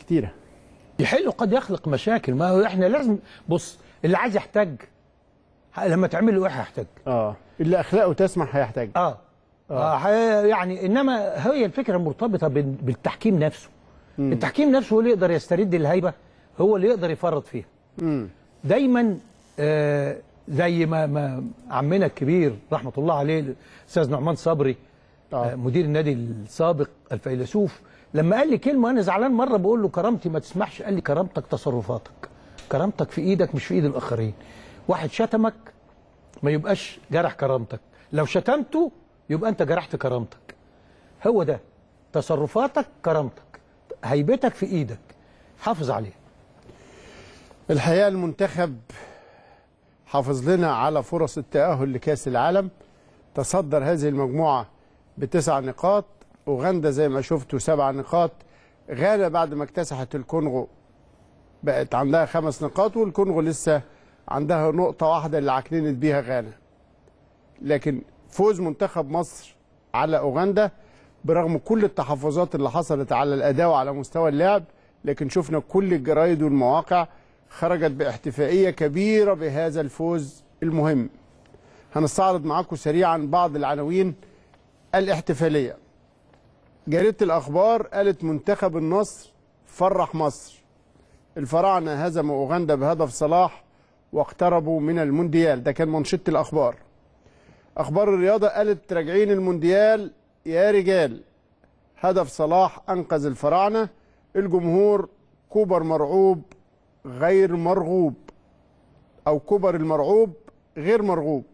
كتيره يحل قد يخلق مشاكل ما هو احنا لازم بص اللي عايز يحتاج لما تعمل له ايه هيحتاج اه اللي اخلاقه تسمح هيحتاج اه, آه. هي- يعني انما هي الفكره مرتبطه بال- بالتحكيم نفسه مم. التحكيم نفسه هو اللي يقدر يسترد الهيبه هو اللي يقدر يفرط فيها امم دايما آه زي ما ما عمنا الكبير رحمه الله عليه الاستاذ نعمان صبري آه مدير النادي السابق الفيلسوف لما قال لي كلمه انا زعلان مره بقول له كرامتي ما تسمحش قال لي كرامتك تصرفاتك كرامتك في ايدك مش في ايد الاخرين واحد شتمك ما يبقاش جرح كرامتك لو شتمته يبقى انت جرحت كرامتك هو ده تصرفاتك كرامتك هيبتك في ايدك حافظ عليها الحقيقه المنتخب حافظ لنا على فرص التاهل لكاس العالم تصدر هذه المجموعه بتسع نقاط اوغندا زي ما شفتوا سبع نقاط غانا بعد ما اكتسحت الكونغو بقت عندها خمس نقاط والكونغو لسه عندها نقطة واحدة اللي عكننت بيها غانا لكن فوز منتخب مصر على أوغندا برغم كل التحفظات اللي حصلت على الأداء وعلى مستوى اللعب لكن شفنا كل الجرايد والمواقع خرجت باحتفائية كبيرة بهذا الفوز المهم هنستعرض معاكم سريعا بعض العناوين الاحتفالية جريدة الأخبار قالت منتخب النصر فرح مصر الفراعنة هزموا أوغندا بهدف صلاح واقتربوا من المونديال ده كان منشط الأخبار أخبار الرياضة قالت راجعين المونديال يا رجال هدف صلاح أنقذ الفراعنة الجمهور كوبر مرعوب غير مرغوب أو كوبر المرعوب غير مرغوب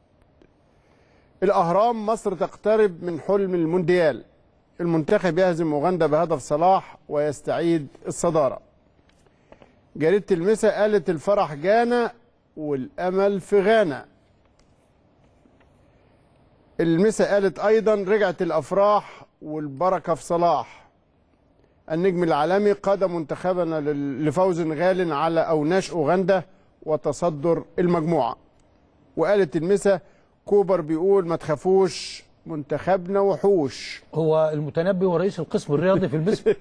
الأهرام مصر تقترب من حلم المونديال المنتخب يهزم أوغندا بهدف صلاح ويستعيد الصدارة جريدة المسا قالت الفرح جانا والأمل في غانا المسا قالت أيضا رجعت الأفراح والبركة في صلاح النجم العالمي قاد منتخبنا لل- لفوز غال على أوناش أوغندا وتصدر المجموعة وقالت المسا كوبر بيقول ما تخافوش منتخبنا وحوش هو المتنبي ورئيس القسم الرياضي في البسم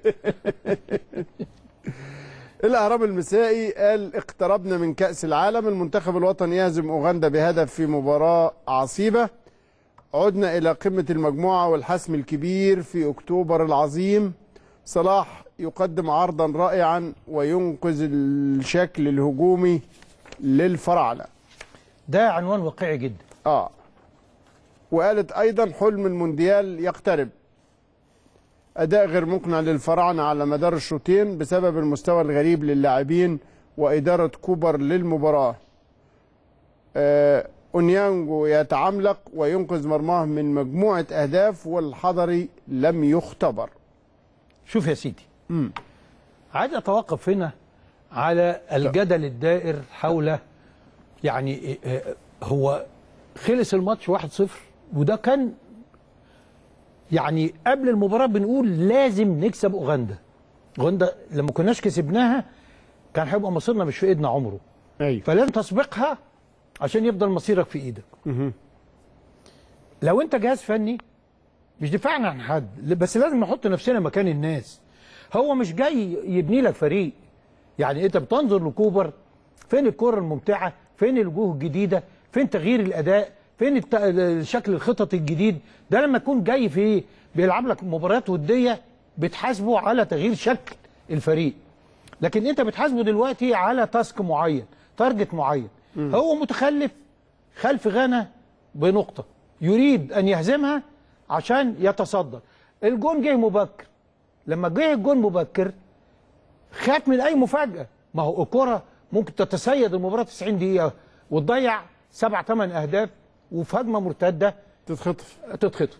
الأهرام المسائي قال اقتربنا من كأس العالم المنتخب الوطني يهزم أوغندا بهدف في مباراة عصيبة عدنا إلى قمة المجموعة والحسم الكبير في أكتوبر العظيم صلاح يقدم عرضا رائعا وينقذ الشكل الهجومي للفراعنة ده عنوان واقعي جدا اه وقالت ايضا حلم المونديال يقترب اداء غير مقنع للفراعنه على مدار الشوطين بسبب المستوى الغريب للاعبين واداره كوبر للمباراه آه اونيانجو يتعملق وينقذ مرماه من مجموعه اهداف والحضري لم يختبر شوف يا سيدي مم. عايز اتوقف هنا على الجدل الدائر حول يعني إيه، إيه، هو خلص الماتش 1-0 وده كان يعني قبل المباراه بنقول لازم نكسب اوغندا اوغندا لما كناش كسبناها كان هيبقى مصيرنا مش في ايدنا عمره ايوه فلازم تسبقها عشان يفضل مصيرك في ايدك مهم. لو انت جهاز فني مش دفاعنا عن حد بس لازم نحط نفسنا مكان الناس هو مش جاي يبني لك فريق يعني انت بتنظر لكوبر فين الكرة الممتعة فين الوجوه الجديدة فين تغيير الأداء فين الت... الشكل الخطط الجديد ده لما يكون جاي في بيلعب لك مباريات ودية بتحاسبه على تغيير شكل الفريق لكن انت بتحاسبه دلوقتي على تاسك معين تارجت معين مم. هو متخلف خلف غانا بنقطة يريد أن يهزمها عشان يتصدر الجون جه مبكر لما جه الجون مبكر خاف من أي مفاجأة ما هو الكرة ممكن تتسيد المباراة 90 دقيقة وتضيع سبع ثمان أهداف وفي هجمة مرتدة تتخطف تتخطف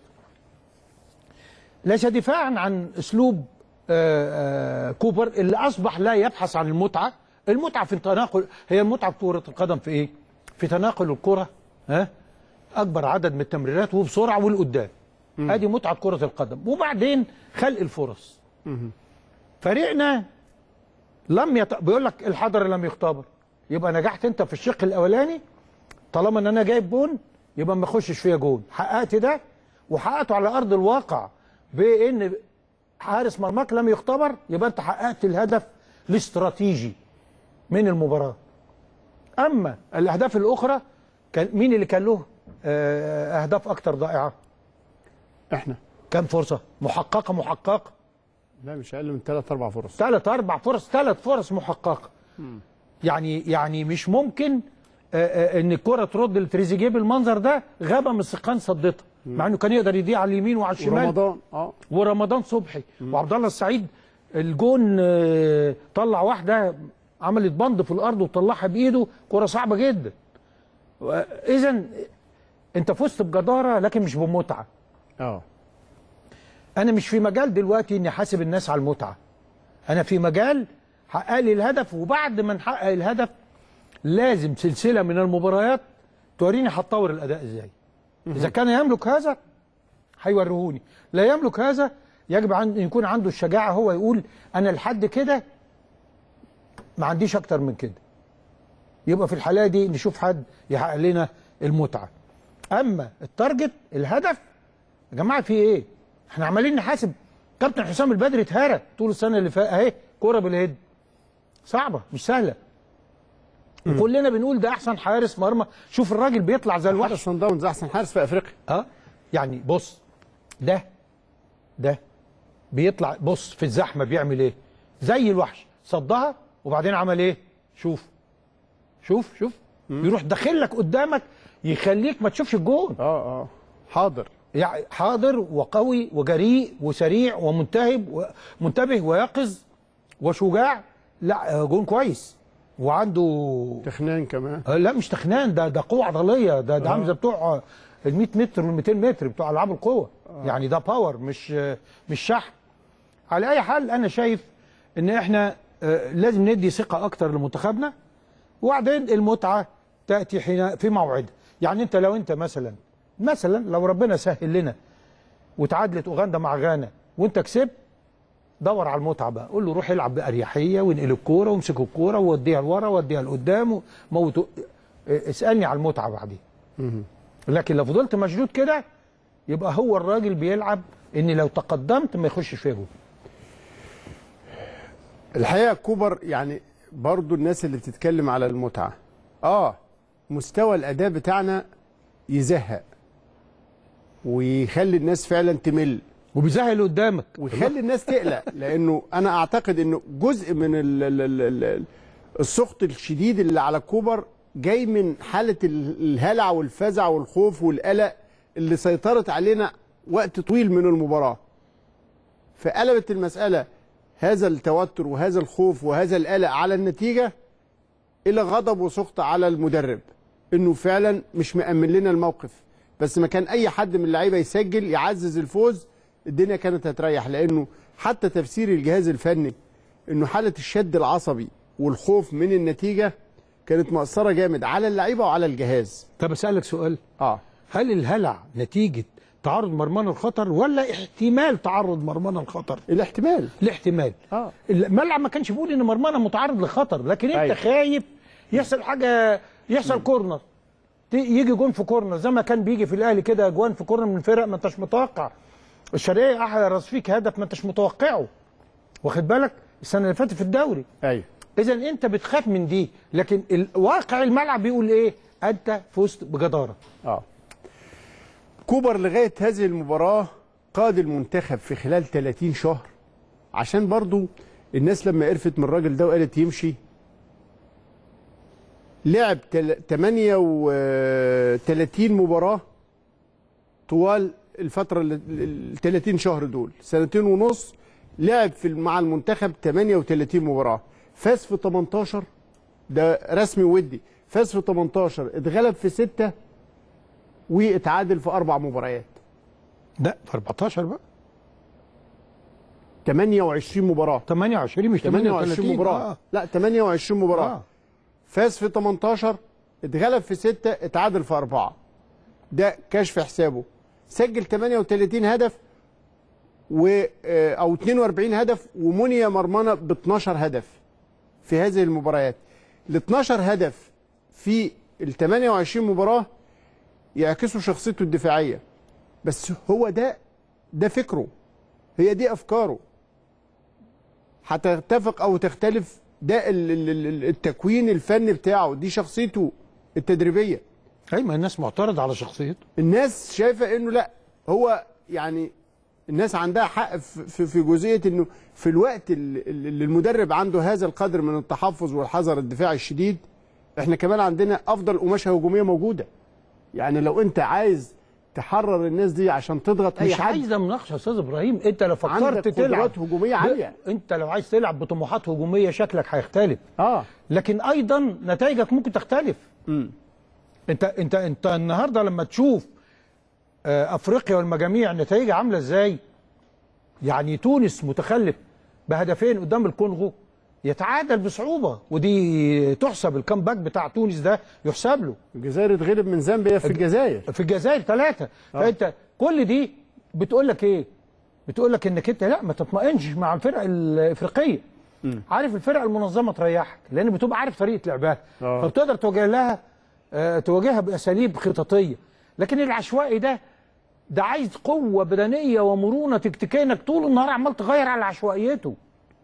ليس دفاعا عن أسلوب آه، آه، كوبر اللي أصبح لا يبحث عن المتعة المتعة في تناقل هي المتعة في كرة القدم في إيه؟ في تناقل الكرة ها أكبر عدد من التمريرات وبسرعة والقدام هذه متعة كرة القدم وبعدين خلق الفرص مهم. فريقنا لم يت... بيقول لك الحضر لم يختبر يبقى نجحت انت في الشق الاولاني طالما ان انا جايب جون يبقى ما اخشش فيها جون حققت ده وحققته على ارض الواقع بان حارس مرماك لم يختبر يبقى انت حققت الهدف الاستراتيجي من المباراه اما الاهداف الاخرى كان مين اللي كان له آه، اهداف اكتر ضائعه احنا كم فرصه محققه محققه لا مش اقل من ثلاث اربع فرص ثلاث اربع فرص ثلاث فرص محققه يعني يعني مش ممكن آه، آه، ان الكره ترد لتريزيجيه بالمنظر ده غابه من السقان صدتها مع انه كان يقدر يضيع على اليمين وعلى الشمال ورمضان اه ورمضان صبحي وعبد الله السعيد الجون آه، طلع واحده عملت بند في الارض وطلعها بايده كره صعبه جدا اذا انت فزت بجداره لكن مش بمتعه اه انا مش في مجال دلوقتي اني حاسب الناس على المتعه انا في مجال حقق لي الهدف وبعد ما نحقق الهدف لازم سلسله من المباريات توريني هتطور الاداء ازاي اذا كان يملك هذا هيوريهوني لا يملك هذا يجب ان يكون عنده الشجاعه هو يقول انا لحد كده ما عنديش اكتر من كده يبقى في الحاله دي نشوف حد يحقق لنا المتعه اما التارجت الهدف يا جماعه في ايه احنا عمالين نحاسب كابتن حسام البدري اتهرى طول السنه اللي فاتت اهي كوره بالهيد صعبه مش سهله وكلنا بنقول ده احسن حارس مرمى شوف الراجل بيطلع زي الوحش حارس صن داونز احسن حارس في افريقيا اه يعني بص ده ده بيطلع بص في الزحمه بيعمل ايه زي الوحش صدها وبعدين عمل ايه شوف شوف شوف يروح داخل لك قدامك يخليك ما تشوفش الجون اه اه حاضر يعني حاضر وقوي وجريء وسريع ومنتهب ومنتبه ويقظ وشجاع لا آه، جون كويس وعنده تخنان كمان آه، لا مش تخنان ده ده قوه عضليه ده ده عامل زي بتوع ال 100 متر وال 200 متر بتوع العاب القوه يعني ده باور مش آه، مش شحن على اي حال انا شايف ان احنا آه، لازم ندي ثقه اكتر لمنتخبنا وبعدين المتعه تاتي حين في موعدها يعني انت لو انت مثلا مثلا لو ربنا سهل لنا وتعادلت اوغندا مع غانا وانت كسبت دور على المتعه بقى قول له روح العب باريحيه وانقل الكوره وامسك الكوره ووديها لورا ووديها لقدام وموت اسالني على المتعه بعدين لكن لو فضلت مشدود كده يبقى هو الراجل بيلعب ان لو تقدمت ما يخشش فيها جول الحقيقه كوبر يعني برضو الناس اللي بتتكلم على المتعه اه مستوى الاداء بتاعنا يزهق ويخلي الناس فعلا تمل وبيزهق اللي قدامك ويخلي الناس تقلق لانه انا اعتقد انه جزء من ال ال ال ال السخط الشديد اللي على كوبر جاي من حاله ال- الهلع والفزع والخوف والقلق اللي سيطرت علينا وقت طويل من المباراه فقلبت المساله هذا التوتر وهذا الخوف وهذا القلق على النتيجه الى غضب وسخط على المدرب انه فعلا مش مأمن لنا الموقف بس ما كان اي حد من اللعيبه يسجل يعزز الفوز الدنيا كانت هتريح لانه حتى تفسير الجهاز الفني انه حاله الشد العصبي والخوف من النتيجه كانت مأثره جامد على اللعيبه وعلى الجهاز طب اسالك سؤال اه هل الهلع نتيجه تعرض مرمانا الخطر ولا احتمال تعرض مرمانا الخطر الاحتمال الاحتمال اه الملعب ما كانش بيقول ان مرمانا متعرض لخطر لكن انت أيوة. خايف يحصل حاجه يحصل كورنر ت- يجي جون في كورنر زي ما كان بيجي في الاهلي كده جوان في كورنر من فرق ما انتش متوقع الشرقيه احرز فيك هدف ما انتش متوقعه واخد بالك السنه اللي فاتت في الدوري ايوه اذا انت بتخاف من دي لكن ال- واقع الملعب بيقول ايه انت فزت بجداره اه كوبر لغايه هذه المباراه قاد المنتخب في خلال 30 شهر عشان برضو الناس لما عرفت من الراجل ده وقالت يمشي لعب تل- 38 مباراه طوال الفتره ال 30 شهر دول سنتين ونص لعب في مع المنتخب 38 مباراه فاز في 18 ده رسمي ودي فاز في 18 اتغلب في 6 واتعادل في اربع مباريات ده في 14 بقى 28 مباراه 28 مش 28 38 مباراه آه. لا 28 مباراه آه. فاز في 18 اتغلب في 6 اتعادل في 4 ده كشف حسابه سجل 38 هدف و آه، او 42 هدف ومني مرمنه ب 12 هدف في هذه المباريات ال 12 هدف في ال 28 مباراه يعكسوا شخصيته الدفاعيه بس هو ده ده فكره هي دي افكاره هتتفق او تختلف ده ال- ال- ال- التكوين الفني بتاعه دي شخصيته التدريبيه اي ما الناس معترض على شخصيته الناس شايفه انه لا هو يعني الناس عندها حق في- في في جزئيه انه في الوقت اللي اللي المدرب عنده هذا القدر من التحفظ والحذر الدفاعي الشديد احنا كمان عندنا افضل قماشه هجوميه موجوده يعني لو انت عايز تحرر الناس دي عشان تضغط اي مش حد عايزه مناقشه يا استاذ ابراهيم انت لو فكرت عندك تلعب قدرات هجوميه عاليه انت لو عايز تلعب بطموحات هجوميه شكلك هيختلف اه لكن ايضا نتائجك ممكن تختلف امم انت انت انت النهارده لما تشوف آه، افريقيا والمجاميع نتائجها عامله ازاي يعني تونس متخلف بهدفين قدام الكونغو يتعادل بصعوبه ودي تحسب الكامباك بتاع تونس ده يحسب له الجزائر اتغلب من زامبيا في الجزائر في الجزائر ثلاثة فانت كل دي بتقول لك ايه بتقول لك انك انت لا ما تطمئنش مع الفرق الافريقيه عارف الفرق المنظمه تريحك لان بتبقى عارف طريقه لعبها آه. فبتقدر توجه لها آه، تواجهها باساليب خططيه لكن العشوائي ده ده عايز قوه بدنيه ومرونه تكتيكيه انك طول النهار عمال تغير على عشوائيته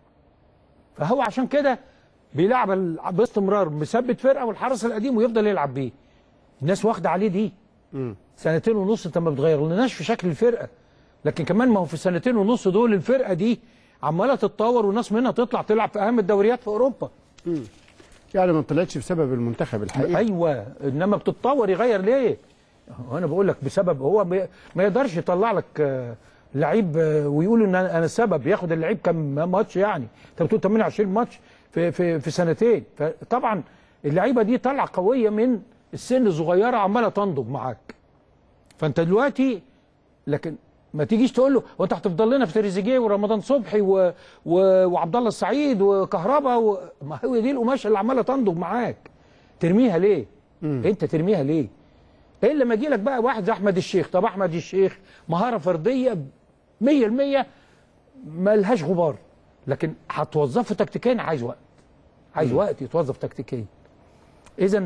فهو عشان كده بيلعب ال- باستمرار مثبت فرقه والحرس القديم ويفضل يلعب بيه الناس واخده عليه دي سنتين ونص انت ما بتغيرلناش في شكل الفرقه لكن كمان ما هو في السنتين ونص دول الفرقه دي عماله تتطور وناس منها تطلع تلعب في اهم الدوريات في اوروبا يعني ما طلعتش بسبب المنتخب الحقيقه ايوه انما بتتطور يغير ليه وانا بقول لك بسبب هو ما ما يقدرش يطلع لك آه، لعيب آه، ويقول ان انا أنا السبب ياخد اللعيب كم ماتش يعني انت بتقول 28 ماتش في في في سنتين فطبعا اللعيبه دي طالعه قويه من السن الصغيره عماله تنضج معاك فانت دلوقتي لكن ما تيجيش تقول له وانت هتفضل لنا في تريزيجيه ورمضان صبحي و... و... وعبد الله السعيد وكهربا و... ما هو دي القماشه اللي عماله تنضج معاك ترميها ليه؟ انت ترميها ليه؟ الا لما يجي لك بقى واحد زي احمد الشيخ طب احمد الشيخ مهاره فرديه 100% ما لهاش غبار لكن هتوظفه تكتيكيا عايز وقت عايز وقت يتوظف تكتيكيا اذا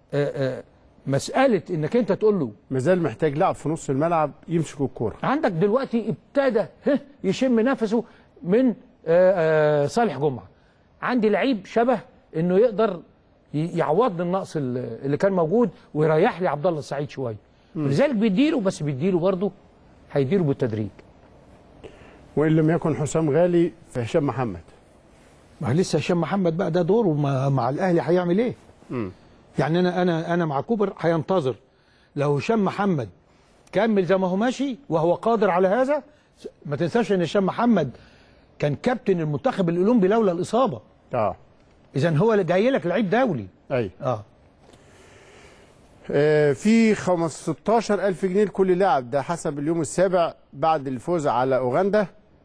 مساله انك انت تقول له مازال محتاج لاعب في نص الملعب يمسك الكوره عندك دلوقتي ابتدى ها، يشم نفسه من آه، آه، صالح جمعه عندي لعيب شبه انه يقدر ي- يعوض النقص اللي اللي كان موجود ويريح لي عبد الله السعيد شويه لذلك بيديله بس بيديله برضه هيديله بالتدريج وان لم يكن حسام غالي فهشام محمد ما هو لسه هشام محمد بقى ده دوره مع, مع الاهلي هيعمل ايه؟ يعني انا انا انا مع كوبر هينتظر لو هشام محمد كمل زي ما هو ماشي وهو قادر على هذا ما تنساش ان هشام محمد كان كابتن المنتخب الاولمبي لولا الاصابه اه اذا هو اللي جاي لك لعيب دولي اي اه آه في 15000 جنيه لكل لاعب ده حسب اليوم السابع بعد الفوز على اوغندا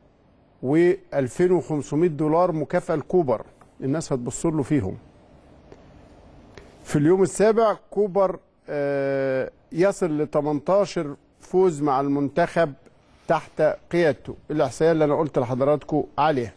و2500 دولار مكافاه الكوبر الناس هتبص له فيهم في اليوم السابع كوبر آه يصل ل 18 فوز مع المنتخب تحت قيادته الاحصائيه اللي انا قلت لحضراتكم عليها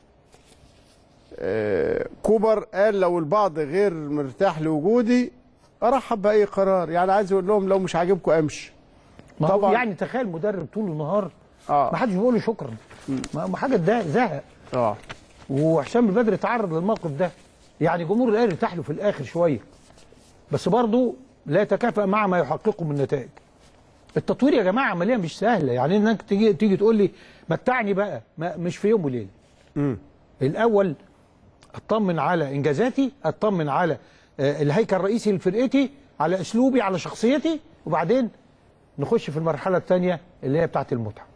آه، كوبر قال لو البعض غير مرتاح لوجودي ارحب باي قرار يعني عايز اقول لهم لو مش عاجبكم امشي ما هو طبعاً. يعني تخيل مدرب طول النهار اه ما حدش بيقول له شكرا ما ما حاجه ده زهق اه وحسام البدري تعرض للموقف ده يعني جمهور الاهلي ارتاح له في الاخر شويه بس برضه لا يتكافئ مع ما يحققه من نتائج التطوير يا جماعه عمليه مش سهله يعني انك تيجي تيجي تقول لي متعني بقى ما مش في يوم وليله امم الاول اطمن على انجازاتي اطمن على آه، الهيكل الرئيسي لفرقتي على اسلوبي على شخصيتي وبعدين نخش في المرحله الثانيه اللي هي بتاعت المتعه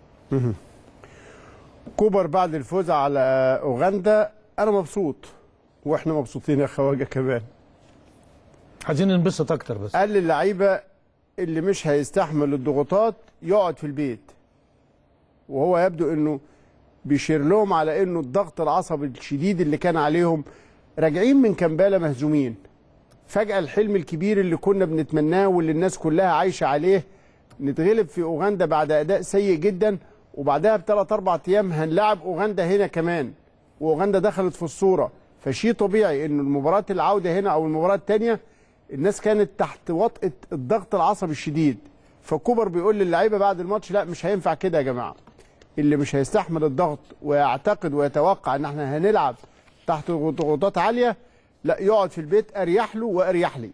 كوبر بعد الفوز على اوغندا انا مبسوط واحنا مبسوطين يا خواجه كمان عايزين ننبسط اكتر بس قال للعيبه اللي مش هيستحمل الضغوطات يقعد في البيت وهو يبدو انه بيشير لهم على انه الضغط العصبي الشديد اللي كان عليهم راجعين من كمبالا مهزومين فجأة الحلم الكبير اللي كنا بنتمناه واللي الناس كلها عايشة عليه نتغلب في أوغندا بعد أداء سيء جدا وبعدها بثلاث أربع أيام هنلعب أوغندا هنا كمان وأوغندا دخلت في الصورة فشيء طبيعي إنه المباراة العودة هنا أو المباراة الثانية الناس كانت تحت وطأة الضغط العصبي الشديد فكوبر بيقول للعيبة بعد الماتش لا مش هينفع كده يا جماعة اللي مش هيستحمل الضغط ويعتقد ويتوقع ان احنا هنلعب تحت ضغوطات عاليه لا يقعد في البيت اريح له واريح لي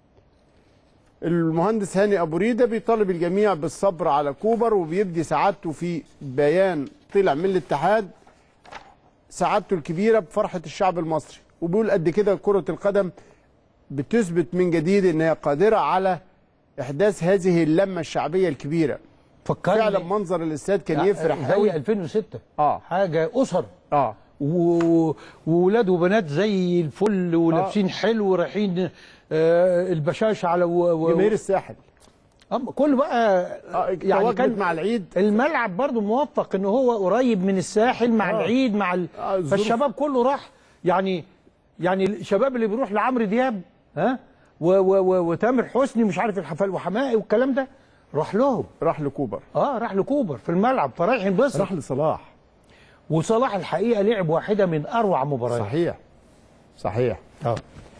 المهندس هاني ابو ريده بيطالب الجميع بالصبر على كوبر وبيبدي سعادته في بيان طلع من الاتحاد سعادته الكبيره بفرحه الشعب المصري وبيقول قد كده كره القدم بتثبت من جديد ان هي قادره على احداث هذه اللمه الشعبيه الكبيره فكرني فعلا منظر الاستاد كان يفرح زي قوي 2006 اه حاجه اسر اه و- وولاد وبنات زي الفل ولابسين حلو رايحين آه، البشاشه على و... و... جماهير الساحل أم- كله بقى آه يعني يعني كان مع العيد الملعب برضو موفق ان هو قريب من الساحل مع آه. العيد مع ال... آه، الظروف. فالشباب كله راح يعني يعني الشباب اللي بيروح لعمرو دياب ها و... و... و... وتامر حسني مش عارف الحفل وحمائي والكلام ده راح لهم راح لكوبر اه راح لكوبر في الملعب فرايح ينبسط راح لصلاح وصلاح الحقيقه لعب واحده من اروع مباريات صحيح صحيح اه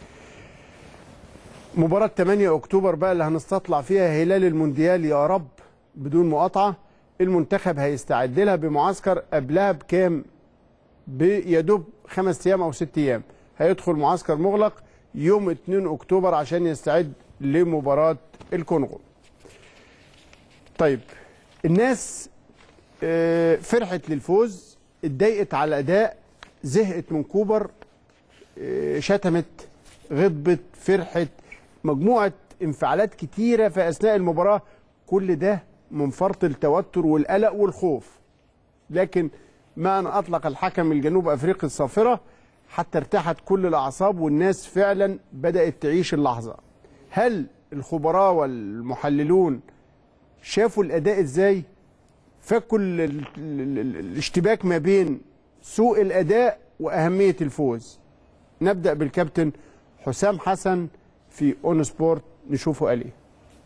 مباراة 8 أكتوبر بقى اللي هنستطلع فيها هلال المونديال يا رب بدون مقاطعة المنتخب هيستعد لها بمعسكر قبلها بكام بيدوب خمس أيام أو ست أيام هيدخل معسكر مغلق يوم 2 أكتوبر عشان يستعد لمباراة الكونغو طيب الناس آه، فرحت للفوز اتضايقت على الأداء زهقت من كوبر آه، شتمت غضبت فرحت مجموعة انفعالات كتيرة في أثناء المباراة كل ده من فرط التوتر والقلق والخوف لكن ما أن أطلق الحكم الجنوب أفريقي الصافرة حتى ارتاحت كل الأعصاب والناس فعلا بدأت تعيش اللحظة هل الخبراء والمحللون شافوا الأداء إزاي فكوا ال- ال- ال- ال- الاشتباك ما بين سوء الأداء وأهمية الفوز نبدأ بالكابتن حسام حسن في اون سبورت نشوفه قال ايه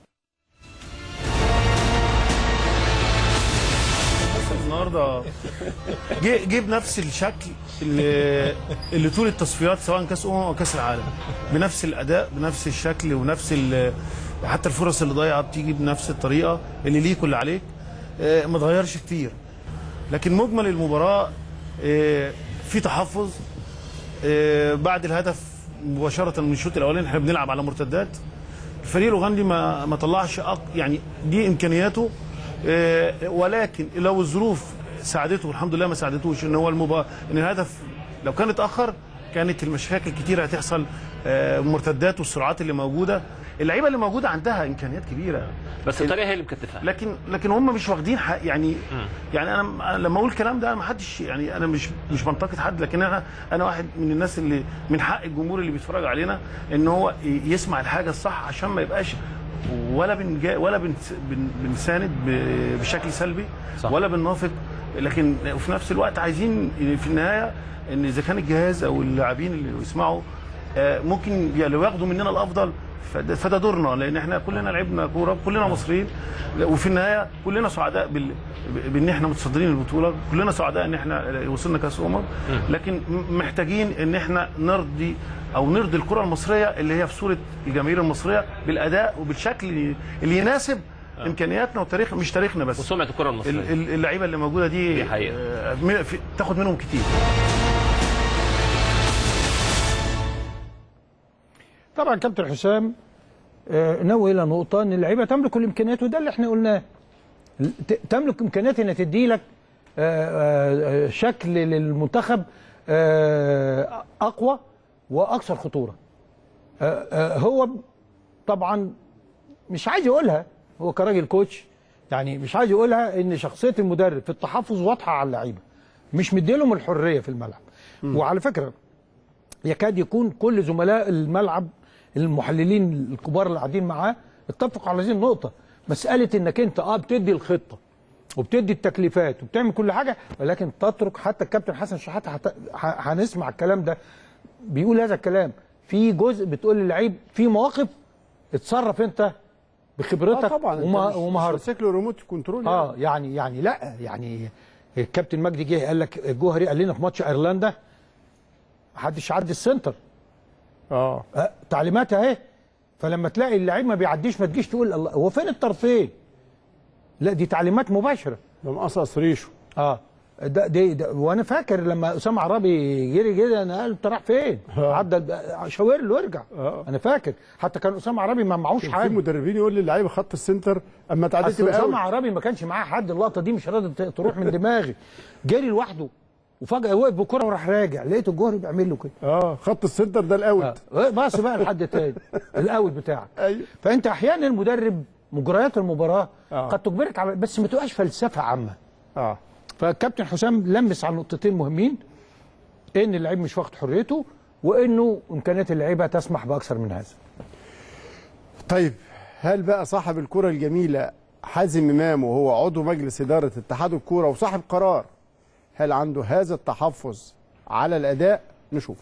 حصل النهارده جه جه بنفس الشكل اللي اللي طول التصفيات سواء كاس امم او كاس العالم بنفس الاداء بنفس الشكل ونفس ال- حتى الفرص اللي ضايعه بتيجي بنفس الطريقه اللي ليك واللي عليك آه، ما اتغيرش كتير لكن مجمل المباراه آه، في تحفظ آه، بعد الهدف مباشره من الشوط الاولاني احنا بنلعب على مرتدات الفريق الاوغندي ما ما طلعش أق... يعني دي امكانياته آه، ولكن لو الظروف ساعدته والحمد لله ما ساعدتوش ان هو المبا... ان الهدف لو كان اتاخر كانت المشاكل كتيره هتحصل آه، المرتدات والسرعات اللي موجوده اللعيبه اللي موجوده عندها امكانيات كبيره بس الطريقه هي اللي مكتفاها لكن لكن هم مش واخدين حق يعني يعني انا أنا لما اقول الكلام ده ما حدش يعني انا مش مش بنتقد حد لكن انا انا واحد من الناس اللي من حق الجمهور اللي بيتفرج علينا ان هو ي- يسمع الحاجه الصح عشان ما يبقاش ولا بنجا ولا بنس- بن بنساند ب- بشكل سلبي صح. ولا بننافق لكن وفي نفس الوقت عايزين في النهايه ان اذا كان الجهاز او اللاعبين اللي يسمعوا آه، ممكن لو ياخدوا مننا الافضل فده, فده دورنا لان احنا كلنا لعبنا كوره كلنا مصريين وفي النهايه كلنا سعداء بال بان احنا متصدرين البطوله كلنا سعداء ان احنا وصلنا كاس امم لكن م- محتاجين ان احنا نرضي او نرضي الكره المصريه اللي هي في صوره الجماهير المصريه بالاداء وبالشكل اللي يناسب امكانياتنا وتاريخ مش تاريخنا بس وسمعه الكره ال- المصريه ال- اللعيبه اللي موجوده دي دي حقيقة. آه، م- في- تاخد منهم كتير طبعا كابتن حسام آه، نوه الى نقطه ان اللعيبه تملك الامكانيات وده اللي احنا قلناه ت- تملك امكانيات انها تدي لك آه، آه، شكل للمنتخب آه، اقوى واكثر خطوره آه، آه، هو طبعا مش عايز يقولها هو كراجل كوتش يعني مش عايز يقولها ان شخصيه المدرب في التحفظ واضحه على اللعيبه مش مديلهم الحريه في الملعب وعلى فكره يكاد يكون كل زملاء الملعب المحللين الكبار اللي قاعدين معاه اتفقوا على هذه النقطه مساله انك انت اه بتدي الخطه وبتدي التكليفات وبتعمل كل حاجه ولكن تترك حتى الكابتن حسن شحاته حتى ه- هنسمع الكلام ده بيقول هذا الكلام في جزء بتقول للعيب في مواقف اتصرف انت بخبرتك آه طبعا وما- أنت مش- مش ومهارتك ماسك له ريموت كنترول اه يعني يعني لا يعني الكابتن مجدي جه قال لك الجوهري قال لنا في ماتش ايرلندا محدش يعدي السنتر اه آه تعليمات اهي فلما تلاقي اللعيب ما بيعديش ما تجيش تقول الله هو فين الطرفين لا دي تعليمات مباشره ده مقصص ريشه اه ده دي ده وانا فاكر لما اسامه عرابي جري جري انا قال انت رايح فين؟ عدى الب- شاور له ارجع آه. انا فاكر حتى كان اسامه عرابي ما معهوش في حاجه مدربين يقول للعيبه خط السنتر اما تعدي اصل تبقى اسامه أوت. عرابي ما كانش معاه حد اللقطه دي مش راضي ت- تروح من دماغي جري لوحده وفجاه وقف بالكره وراح راجع لقيته الجوهري بيعمل له كده اه خط السنتر ده الاوت آه، باص بقى لحد تاني الاوت بتاعك ايوه فانت احيانا المدرب مجريات المباراه آه. قد تجبرك على بس ما تبقاش فلسفه عامه اه فالكابتن حسام لمس على نقطتين مهمين ان اللعيب مش واخد حريته وانه امكانيات اللعيبه تسمح باكثر من هذا طيب هل بقى صاحب الكرة الجميلة حازم إمام وهو عضو مجلس إدارة اتحاد الكرة وصاحب قرار هل عنده هذا التحفظ على الأداء نشوف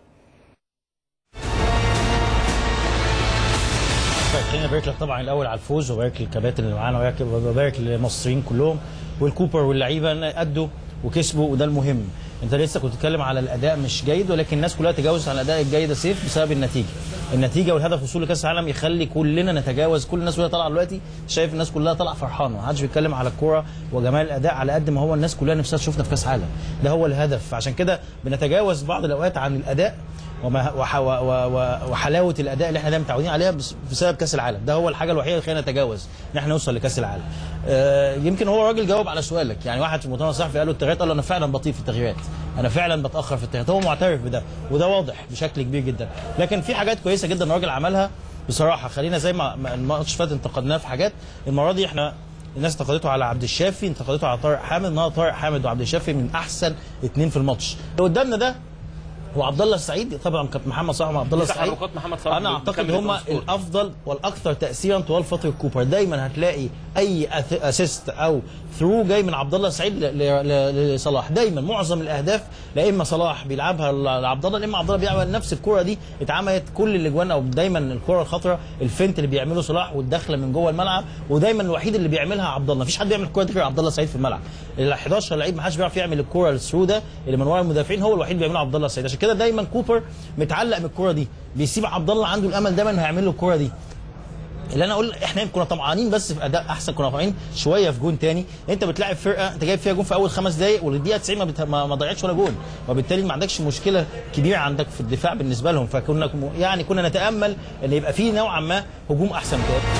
طيب خلينا نبارك لك طبعا الاول على الفوز وبارك للكباتن اللي معانا وبارك للمصريين كلهم والكوبر واللعيبه إن ادوا وكسبوا وده المهم انت لسه كنت بتتكلم على الاداء مش جيد ولكن الناس كلها تجاوزت عن الاداء الجيد يا سيف بسبب النتيجه النتيجه والهدف وصول لكاس العالم يخلي كلنا نتجاوز كل الناس وهي طالعه دلوقتي شايف الناس كلها طالعه فرحانه ما حدش بيتكلم على الكوره وجمال الاداء على قد ما هو الناس كلها نفسها تشوفنا في كاس عالم ده هو الهدف عشان كده بنتجاوز بعض الاوقات عن الاداء وما وح و و و وحلاوه الاداء اللي احنا دايما متعودين عليها بس- بسبب كاس العالم ده هو الحاجه الوحيده اللي خلينا نتجاوز ان احنا نوصل لكاس العالم آه يمكن هو الراجل جاوب على سؤالك يعني واحد في المؤتمر الصحفي قال له التغييرات قال له انا فعلا بطيء في التغييرات انا فعلا بتاخر في التغييرات هو معترف بده وده واضح بشكل كبير جدا لكن في حاجات كويسه جدا الراجل عملها بصراحه خلينا زي ما ما الماتش فات انتقدناه في حاجات المره دي احنا الناس انتقدته على عبد الشافي انتقدته على طارق حامد النهارده طارق حامد وعبد الشافي من احسن اثنين في الماتش اللي قدامنا ده وعبد الله السعيد طبعا كابتن محمد صلاح وعبد الله دي السعيد تحركات محمد صلاح انا اعتقد بتكمل هم الأسطورة. الافضل والاكثر تاثيرا طوال فتره كوبر دايما هتلاقي اي أث- اسيست او ثرو جاي من عبد الله السعيد ل- ل- ل- لصلاح دايما معظم الاهداف لا اما صلاح بيلعبها ل- لعبد الله لا اما عبد الله بيلعبها نفس الكره دي اتعملت كل الاجوان او دايما الكره الخطره الفنت اللي بيعمله صلاح والدخله من جوه الملعب ودايما الوحيد اللي بيعملها عبد الله مفيش حد بيعمل الكره دي غير عبد الله السعيد في الملعب ال 11 لعيب ما حدش بيعرف يعمل الكره الثرو ده اللي من ورا المدافعين هو الوحيد بيعمله عبد الله السعيد عشان كده دايما كوبر متعلق بالكره دي بيسيب عبد الله عنده الامل دايما انه هيعمل له الكره دي اللي انا اقول احنا كنا طمعانين بس في اداء احسن كنا طمعانين شويه في جون تاني انت بتلاعب فرقه انت جايب فيها جون في اول خمس دقائق والدقيقه 90 ما, بت... ما ما ضيعتش ولا جون وبالتالي ما عندكش مشكله كبيره عندك في الدفاع بالنسبه لهم فكنا يعني كنا نتامل ان يبقى في نوعا ما هجوم احسن من كده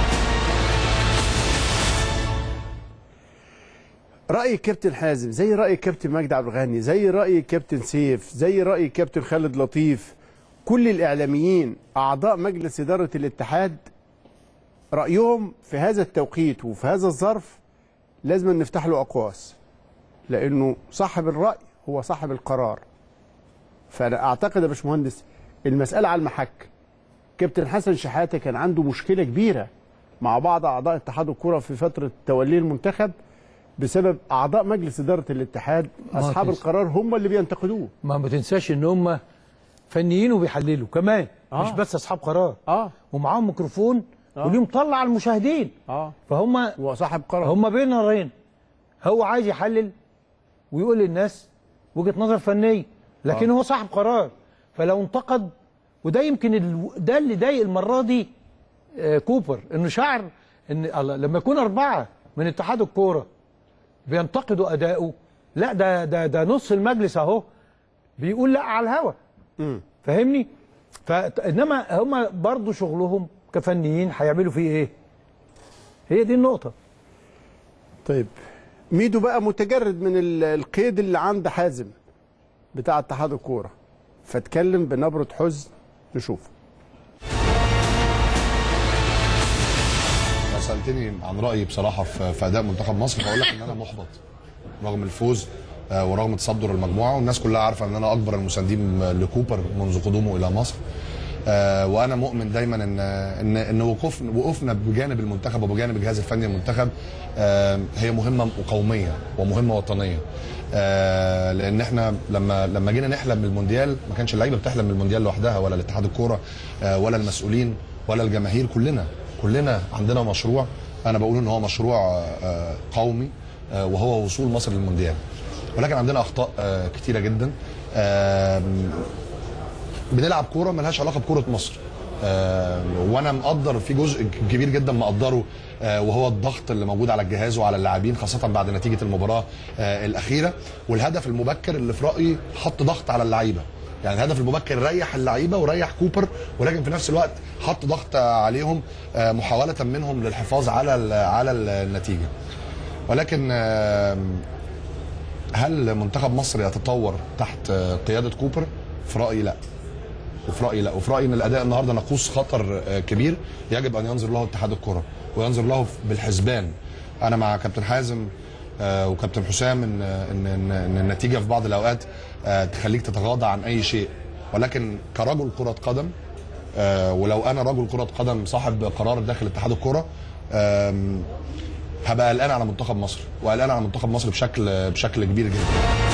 رأي الكابتن حازم زي رأي الكابتن مجدي عبد الغني زي رأي الكابتن سيف زي رأي الكابتن خالد لطيف كل الإعلاميين أعضاء مجلس إدارة الاتحاد رأيهم في هذا التوقيت وفي هذا الظرف لازم نفتح له أقواس لأنه صاحب الرأي هو صاحب القرار فأنا أعتقد يا باشمهندس المسألة على المحك كابتن حسن شحاتة كان عنده مشكلة كبيرة مع بعض أعضاء اتحاد الكرة في فترة توليه المنتخب بسبب أعضاء مجلس إدارة الاتحاد ما أصحاب تنسى. القرار هم اللي بينتقدوه ما ما تنساش ان هم فنيين وبيحللوا كمان آه. مش بس اصحاب قرار آه ومعاهم ميكروفون وليهم طلع على المشاهدين آه فهم هو صاحب قرار هم بين نارين هو عايز يحلل ويقول للناس وجهه نظر فنيه لكن آه. هو صاحب قرار فلو انتقد وده يمكن ال... ده اللي ضايق المره دي آه كوبر انه شعر ان الله لما يكون اربعه من اتحاد الكوره بينتقدوا اداؤه لا ده ده ده نص المجلس اهو بيقول لا على الهوا مم. فاهمني فانما هم برضو شغلهم كفنيين هيعملوا فيه ايه هي دي النقطه طيب ميدو بقى متجرد من ال- القيد اللي عند حازم بتاع اتحاد الكورة فاتكلم بنبرة حزن نشوف لو سالتني عن رايي بصراحه في في اداء منتخب مصر فاقول لك ان انا محبط رغم الفوز آه، ورغم تصدر المجموعه والناس كلها عارفه ان انا اكبر المساندين لكوبر منذ قدومه الى مصر آه، وانا مؤمن دايما ان ان ان وقوف وقوفنا بجانب المنتخب وبجانب الجهاز الفني للمنتخب آه، هي مهمه قوميه ومهمه وطنيه آه، لان احنا لما لما جينا نحلم بالمونديال ما كانش اللعيبه بتحلم بالمونديال لوحدها ولا الاتحاد الكوره آه، ولا المسؤولين ولا الجماهير كلنا كلنا عندنا مشروع انا بقول ان هو مشروع آه، قومي آه، وهو وصول مصر للمونديال ولكن عندنا اخطاء آه، كتيره جدا آم، بنلعب كوره ملهاش علاقه بكوره مصر آه، وانا مقدر في جزء كبير جدا مقدره آه، وهو الضغط اللي موجود على الجهاز وعلى اللاعبين خاصه بعد نتيجه المباراه آه، الاخيره والهدف المبكر اللي في رايي حط ضغط على اللعيبه يعني الهدف المبكر ريح اللعيبه وريح كوبر ولكن في نفس الوقت حط ضغط عليهم آه، محاوله منهم للحفاظ على ال- على النتيجه ولكن آم، هل منتخب مصر يتطور تحت آه، قياده كوبر؟ في رايي لا. وفي رايي لا، وفي رايي ان الاداء النهارده ناقوس خطر آه، كبير يجب ان ينظر له اتحاد الكره وينظر له بالحسبان. انا مع كابتن حازم آه، وكابتن حسام ان ان ان, إن النتيجه في بعض الاوقات آه، تخليك تتغاضى عن اي شيء ولكن كرجل كره قدم آه، ولو انا رجل كره قدم صاحب قرار داخل اتحاد الكره آم، هبقى قلقان على منتخب مصر وقلقان على منتخب مصر بشكل بشكل كبير جدا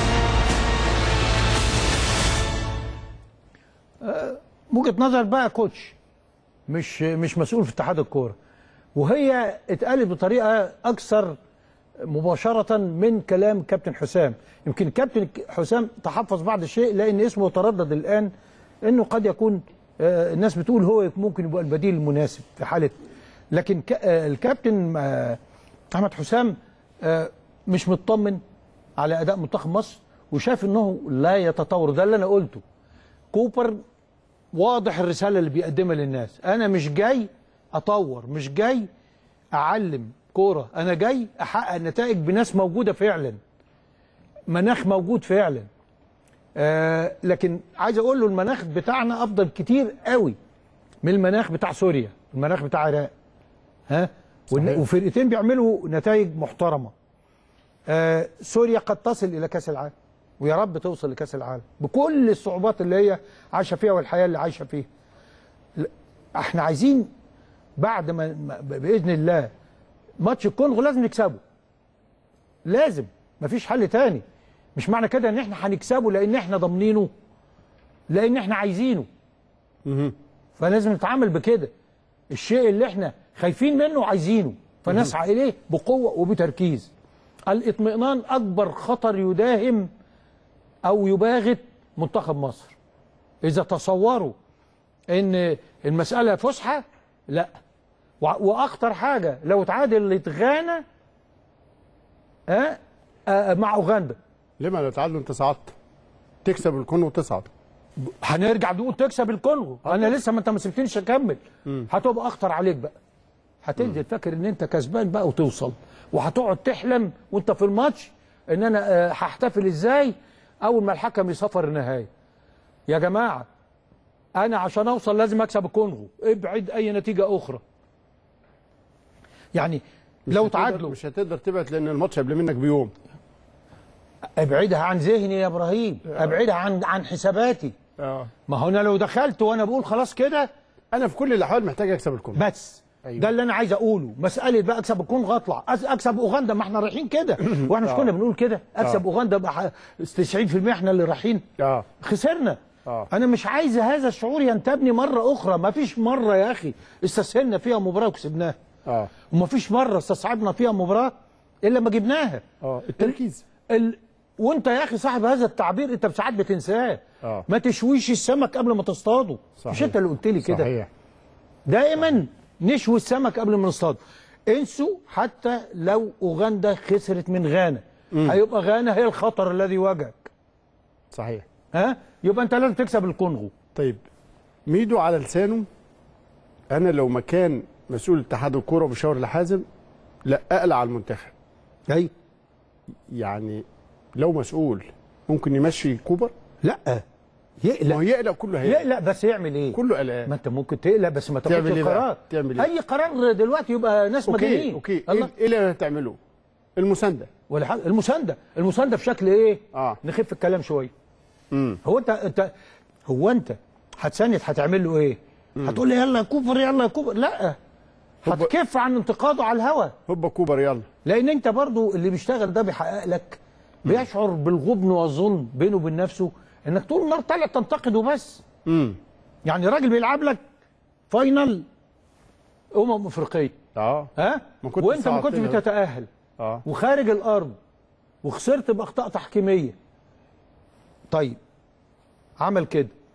وجهه نظر بقى كوتش مش مش مسؤول في اتحاد الكوره وهي اتقالت بطريقه اكثر مباشره من كلام كابتن حسام يمكن كابتن حسام تحفظ بعض الشيء لان اسمه تردد الان انه قد يكون آه، الناس بتقول هو ممكن يبقى البديل المناسب في حاله لكن ك- آه، الكابتن آه، احمد حسام آه، مش مطمن على اداء منتخب مصر وشاف انه لا يتطور ده اللي انا قلته كوبر واضح الرساله اللي بيقدمها للناس انا مش جاي اطور مش جاي اعلم كوره انا جاي احقق نتائج بناس موجوده فعلا مناخ موجود فعلا آه لكن عايز اقول له المناخ بتاعنا افضل كتير قوي من المناخ بتاع سوريا المناخ بتاع العراق ها والن- صحيح. وفرقتين بيعملوا نتائج محترمه آه سوريا قد تصل الى كاس العالم ويا رب توصل لكاس العالم بكل الصعوبات اللي هي عايشه فيها والحياه اللي عايشه فيها ل- احنا عايزين بعد ما ما- باذن الله ماتش الكونغو لازم نكسبه لازم مفيش حل تاني مش معنى كده ان احنا هنكسبه لان احنا ضامنينه لان احنا عايزينه فلازم نتعامل بكده الشيء اللي احنا خايفين منه وعايزينه فنسعى اليه بقوه وبتركيز الاطمئنان اكبر خطر يداهم او يباغت منتخب مصر اذا تصوروا ان المساله فسحه لا وع- واخطر حاجه لو اتعادل غانا آه آه مع اوغندا لما لو تعادلوا انت صعدت تكسب الكون وتصعد هنرجع نقول تكسب الكونغو انا لسه ما انت ما سبتنيش اكمل هتبقى اخطر عليك بقى هتنزل فاكر ان انت كسبان بقى وتوصل وهتقعد تحلم وانت في الماتش ان انا آه، هحتفل ازاي اول ما الحكم يصفر النهايه يا جماعه انا عشان اوصل لازم اكسب الكونغو ابعد اي نتيجه اخرى يعني مش لو هتقدر- تعادلوا مش هتقدر تبعد لان الماتش قبل منك بيوم ابعدها عن ذهني يا ابراهيم ابعدها عن عن حساباتي اه ما هو انا لو دخلت وانا بقول خلاص كده انا في كل الاحوال محتاج اكسب الكون بس أيوة. ده اللي انا عايز اقوله مساله بقى اكسب الكونغو اطلع أس- اكسب اوغندا ما احنا رايحين كده واحنا مش كنا بنقول كده اكسب اوغندا بقى 90% احنا اللي رايحين اه خسرنا آه. انا مش عايز هذا الشعور ينتابني مره اخرى ما فيش مره يا اخي استسهلنا فيها مباراه وكسبناها اه وما فيش مره استصعبنا فيها مباراه الا ما جبناها اه التركيز ال... وانت يا اخي صاحب هذا التعبير انت ساعات بتنساه آه. ما تشويش السمك قبل ما تصطاده مش صحيح. انت اللي قلت لي كده صحيح دائما نشوي السمك قبل ما نصطاده انسوا حتى لو اوغندا خسرت من غانا هيبقى غانا هي الخطر الذي واجهك صحيح ها يبقى انت لازم تكسب الكونغو طيب ميدو على لسانه انا لو مكان مسؤول اتحاد الكوره ومشاور لحازم لا اقلع على المنتخب اي يعني لو مسؤول ممكن يمشي كوبر لا ما هو يقلق يقلق كله هيقلق يقلق بس يعمل ايه كله قلقان ما انت ممكن تقلق بس ما تاخدش تعمل إيه بقى؟ القرار تعمل إيه؟ اي قرار دلوقتي يبقى ناس اوكي مجانين اوكي الله ايه إيه اللي هتعمله المسانده ولا حاجه المسانده المسانده في شكل ايه آه. نخف الكلام شويه امم هو انت انت هو انت هتساند هتعمل له ايه هتقول لي يلا يا كوبر يلا يا كوبر لا هتكف عن انتقاده على الهوا هوبا كوبر يلا لان انت برضو اللي بيشتغل ده بيحقق لك بيشعر بالغبن والظلم بينه وبين نفسه انك طول النهار طالع تنتقده بس امم يعني راجل بيلعب لك فاينل امم افريقيه اه ها ما كنت وانت ما كنتش صعدتنا. بتتاهل اه وخارج الارض وخسرت باخطاء تحكيميه طيب عمل كده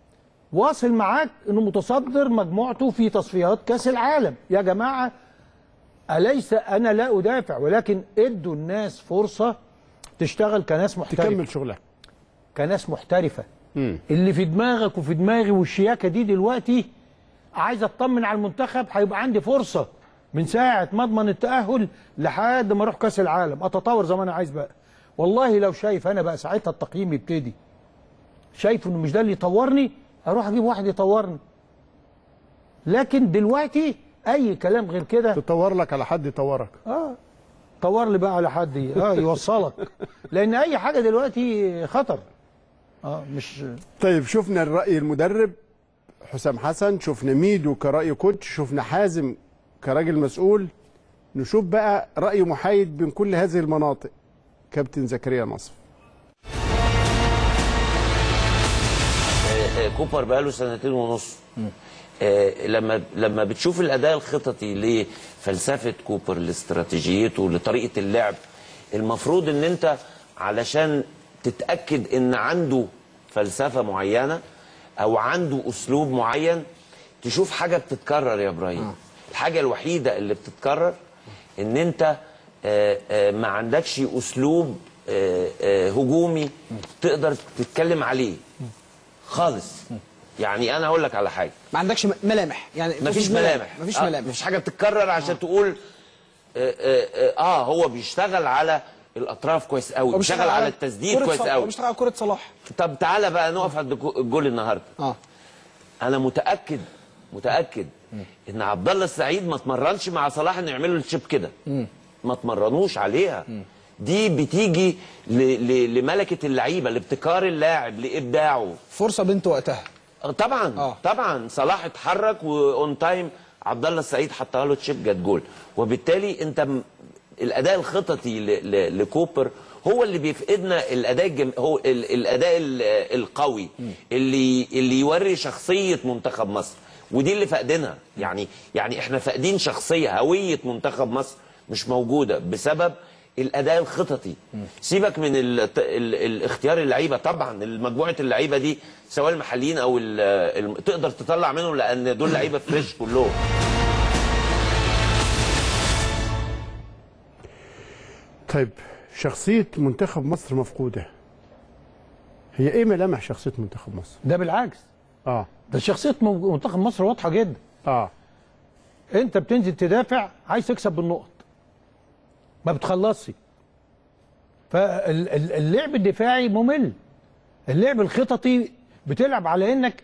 واصل معاك انه متصدر مجموعته في تصفيات كاس العالم يا جماعه اليس انا لا ادافع ولكن ادوا الناس فرصه تشتغل كناس محترفه تكمل شغلها كناس محترفه اللي في دماغك وفي دماغي والشياكه دي دلوقتي عايز اطمن على المنتخب هيبقى عندي فرصه من ساعه ما اضمن التاهل لحد ما اروح كاس العالم اتطور زي ما انا عايز بقى والله لو شايف انا بقى ساعتها التقييم يبتدي شايف انه مش ده اللي يطورني اروح اجيب واحد يطورني لكن دلوقتي اي كلام غير كده تطور لك على حد يطورك اه طور لي بقى على حد ي- اه يوصلك لان اي حاجه دلوقتي خطر اه مش طيب شفنا الرأي المدرب حسام حسن شفنا ميدو كرأي كوتش شفنا حازم كراجل مسؤول نشوف بقى رأي محايد بين كل هذه المناطق كابتن زكريا نصف آه، كوبر بقاله سنتين ونص آه، لما لما بتشوف الاداء الخططي لفلسفه كوبر لاستراتيجيته لطريقه اللعب المفروض ان انت علشان تتاكد ان عنده فلسفه معينه او عنده اسلوب معين تشوف حاجه بتتكرر يا ابراهيم الحاجه الوحيده اللي بتتكرر ان انت آه، آه، ما عندكش اسلوب آه، آه، هجومي تقدر تتكلم عليه خالص يعني انا هقول لك على حاجه ما عندكش م- ملامح يعني مفيش ملامح مفيش آه، ملامح مفيش حاجه بتتكرر عشان تقول آه, آه, آه, اه هو بيشتغل على الاطراف كويس قوي هو بيشتغل على التسديد كرة كويس صلاح، قوي هو بيشتغل على كرة صلاح طب تعالى بقى نقف عند الجو- الجول النهارده اه انا متاكد متاكد ان عبد الله السعيد ما اتمرنش مع صلاح انه يعمل له الشيب كده ما اتمرنوش عليها دي بتيجي ل ل لملكه اللعيبه لابتكار اللاعب لابداعه فرصة بنت وقتها آه، طبعا آه. آه. طبعا صلاح اتحرك واون تايم عبد الله السعيد حطها له تشيب جت جول وبالتالي انت م... الاداء الخططي ل... ل... لكوبر هو اللي بيفقدنا الاداء الجم... هو ال... الاداء ال... القوي اللي اللي يوري شخصيه منتخب مصر ودي اللي فاقدينها يعني يعني احنا فاقدين شخصيه هويه منتخب مصر مش موجوده بسبب الاداء الخططي سيبك من ال... ال... الاختيار اللعيبه طبعا مجموعه اللعيبه دي سواء المحليين او ال... ال... تقدر تطلع منهم لان دول لعيبه فريش كلهم طيب شخصية منتخب مصر مفقودة هي ايه ملامح شخصية منتخب مصر؟ ده بالعكس اه ده شخصيه مو- منتخب مصر واضحه جدا اه انت بتنزل تدافع عايز تكسب بالنقط ما بتخلصش فاللعب الدفاعي ممل اللعب الخططي بتلعب على انك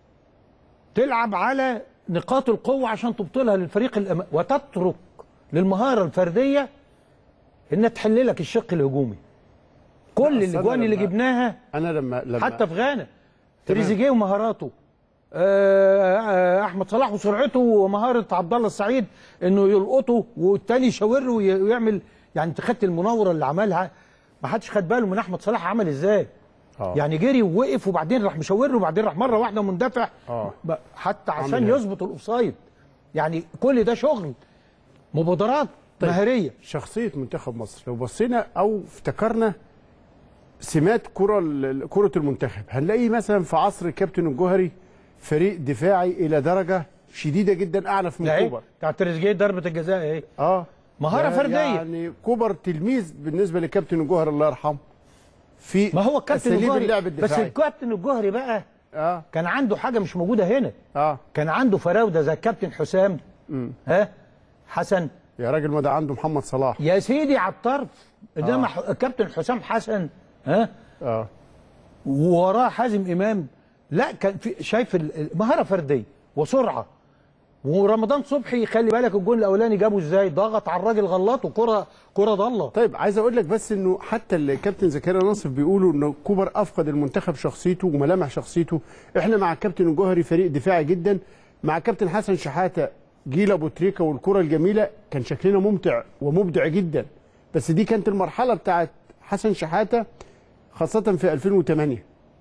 تلعب على نقاط القوة عشان تبطلها للفريق الأمام وتترك للمهارة الفردية انها تحل لك الشق الهجومي كل أصل أنا الاجوان اللي لما- جبناها انا لما لما حتى في غانا تريزيجيه ومهاراته آه، آه، احمد صلاح وسرعته ومهاره عبد الله السعيد انه يلقطه والتاني يشاور له وي- ويعمل يعني انت خدت المناوره اللي عملها ما حدش خد باله من احمد صلاح عمل ازاي آه. يعني جري ووقف وبعدين راح مشاور له وبعدين راح مره واحده مندفع آه. ب- حتى عشان عمل إيه؟ يظبط الاوفسايد يعني كل ده شغل مبادرات طيب. مهاريه شخصية منتخب مصر لو بصينا أو افتكرنا سمات كرة ال- كرة المنتخب هنلاقي مثلا في عصر الكابتن الجوهري فريق دفاعي إلى درجة شديدة جدا أعنف من ده ايه كوبر بتاع تريزيجيه ضربه الجزاء ايه اه مهارة ده فردية. يعني كوبر تلميذ بالنسبة لكابتن الجوهري الله يرحمه في ما هو الكابتن أساليب الجوهري اللعب بس الدفاعي الكابتن الجوهري بقى اه كان عنده حاجه مش موجوده هنا اه كان عنده فراوده زي الكابتن حسام ها حسن يا راجل ما ده عنده محمد صلاح يا سيدي على الطرف انما آه. الكابتن حسام حسن ها اه ووراه حازم امام لا كان في شايف ال- مهاره فرديه وسرعه ورمضان صبحي خلي بالك الجول الاولاني جابه ازاي ضغط على الراجل غلطه كره كره ضله طيب عايز اقول لك بس انه حتى الكابتن زكريا ناصف بيقولوا انه كوبر افقد المنتخب شخصيته وملامح شخصيته احنا مع الكابتن الجوهري فريق دفاعي جدا مع الكابتن حسن شحاته جيل ابو تريكه والكره الجميله كان شكلنا ممتع ومبدع جدا بس دي كانت المرحله بتاعت حسن شحاته خاصه في 2008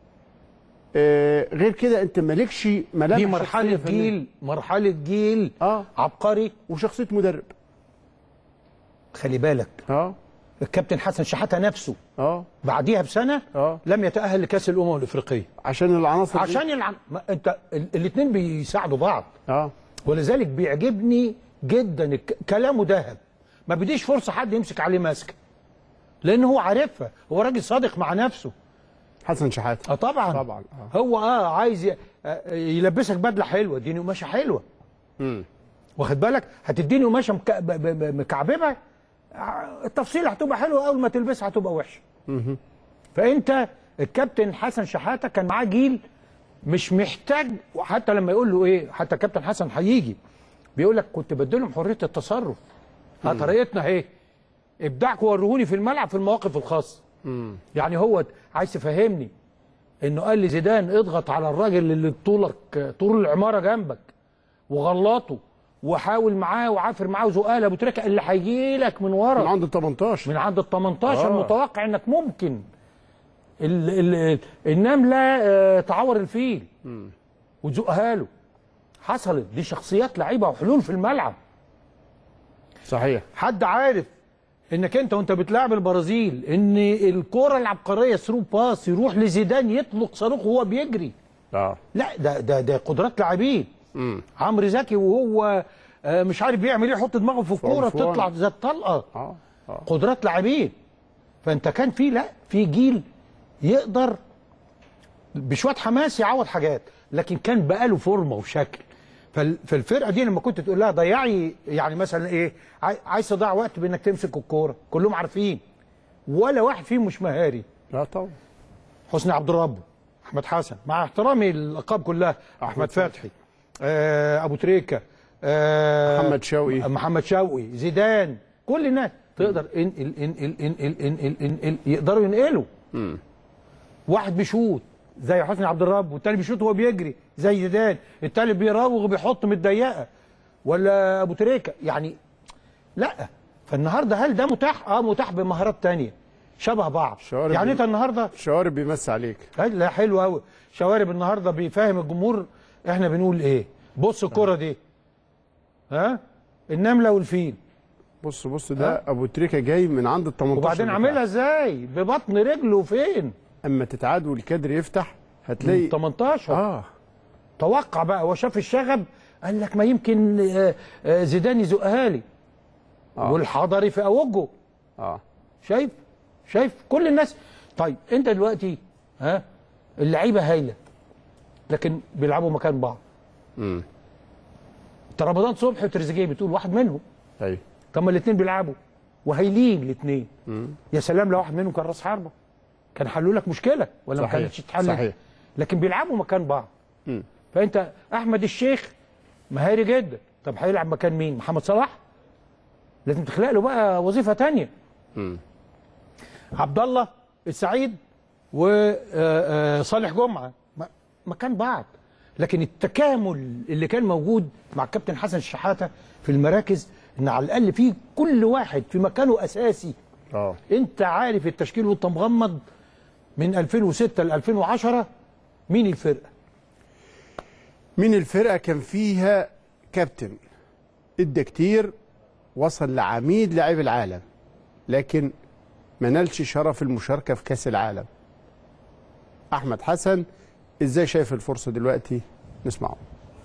آه غير كده انت مالكش ملامح دي مرحله شخصية فنية. جيل مرحله جيل اه عبقري وشخصيه مدرب خلي بالك اه الكابتن حسن شحاته نفسه اه بعديها بسنه اه لم يتاهل لكاس الامم الافريقيه عشان العناصر دي. عشان العن... ما انت الاثنين بيساعدوا بعض اه ولذلك بيعجبني جدا الك... كلامه ذهب ما بديش فرصه حد يمسك عليه ماسكه لان هو عارفها هو راجل صادق مع نفسه حسن شحاته اه طبعا طبعا اه هو اه عايز ي... آه يلبسك بدله حلوه اديني قماشه حلوه امم واخد بالك هتديني قماشه مك... ب... ب... ب... مكعببه آه، التفصيله هتبقى حلوه اول ما تلبسها هتبقى وحشه فانت الكابتن حسن شحاته كان معاه جيل مش محتاج حتى لما يقول له ايه حتى كابتن حسن هيجي بيقول لك كنت بديلهم حريه التصرف ها طريقتنا اهي ابداعكم ورهوني في الملعب في المواقف الخاصه يعني هو عايز تفهمني انه قال لي زيدان اضغط على الراجل اللي طولك طول العماره جنبك وغلطه وحاول معاه وعافر معاه وزقاله ابو تريكه اللي هيجي لك من ورا من عند ال 18 من عند ال 18 آه. متوقع انك ممكن ال ال النمله آه، تعور الفيل وتزقها له حصلت دي شخصيات لعيبه وحلول في الملعب صحيح حد عارف انك انت وانت بتلعب البرازيل ان الكره العبقريه ثرو باس يروح لزيدان يطلق صاروخ وهو بيجري اه لا ده ده ده قدرات لاعبين امم عمرو زكي وهو آه، مش عارف بيعمل ايه يحط دماغه في الكوره عنفوان. تطلع زي الطلقه اه اه قدرات لاعبين فانت كان في لا في جيل يقدر بشويه حماس يعوض حاجات لكن كان بقاله فورمه وشكل فال- فالفرقه دي لما كنت تقول لها ضيعي يعني مثلا ايه عاي- عايز تضيع وقت بانك تمسك الكوره كلهم عارفين ولا واحد فيهم مش مهاري لا طبعا حسني عبد الرب احمد حسن مع احترامي الالقاب كلها احمد فتحي آه ابو تريكه آه محمد شوقي. محمد شوقي زيدان كل الناس تقدر إن إن إن إن إن إن إن إن إن إن يقدروا ينقلوا واحد بيشوط زي حسني عبد الرب والتاني بيشوط وهو بيجري زي زيدان التالت بيراوغ وبيحط من الضيقه ولا ابو تريكه يعني لا فالنهارده هل ده متاح؟ اه متاح بمهارات تانية شبه بعض شوارب يعني بي- انت النهارده شوارب بيمس عليك لا لا حلو قوي شوارب النهارده بيفهم الجمهور احنا بنقول ايه بص الكره دي ها النمله والفيل بص بص ده ابو تريكه جاي من عند ال 18 وبعدين بتاعه. عاملها ازاي ببطن رجله فين اما تتعاد والكادر يفتح هتلاقي 18 اه توقع بقى هو شاف الشغب قال لك ما يمكن آه، آه، زيدان يزقها لي آه. والحضري في اوجه اه شايف شايف كل الناس طيب انت دلوقتي ها اللعيبه هايله لكن بيلعبوا مكان بعض امم انت رمضان صبحي وتريزيجيه بتقول واحد منهم ايوه طب ما الاثنين بيلعبوا وهايلين الاثنين يا سلام لو واحد منهم كان راس حربه كان حلوا لك مشكله ولا ما صحيح، كانتش تتحل صحيح. لكن بيلعبوا مكان بعض مم. فانت احمد الشيخ مهاري جدا طب هيلعب مكان مين محمد صلاح لازم تخلق له بقى وظيفه تانية مم. عبد الله السعيد وصالح جمعه م- مكان بعض لكن التكامل اللي كان موجود مع الكابتن حسن الشحاته في المراكز ان على الاقل في كل واحد في مكانه اساسي اه انت عارف التشكيل وانت مغمض من 2006 ل 2010 مين الفرقه مين الفرقه كان فيها كابتن ادى كتير وصل لعميد لاعب العالم لكن ما نالش شرف المشاركه في كاس العالم احمد حسن ازاي شايف الفرصه دلوقتي نسمعه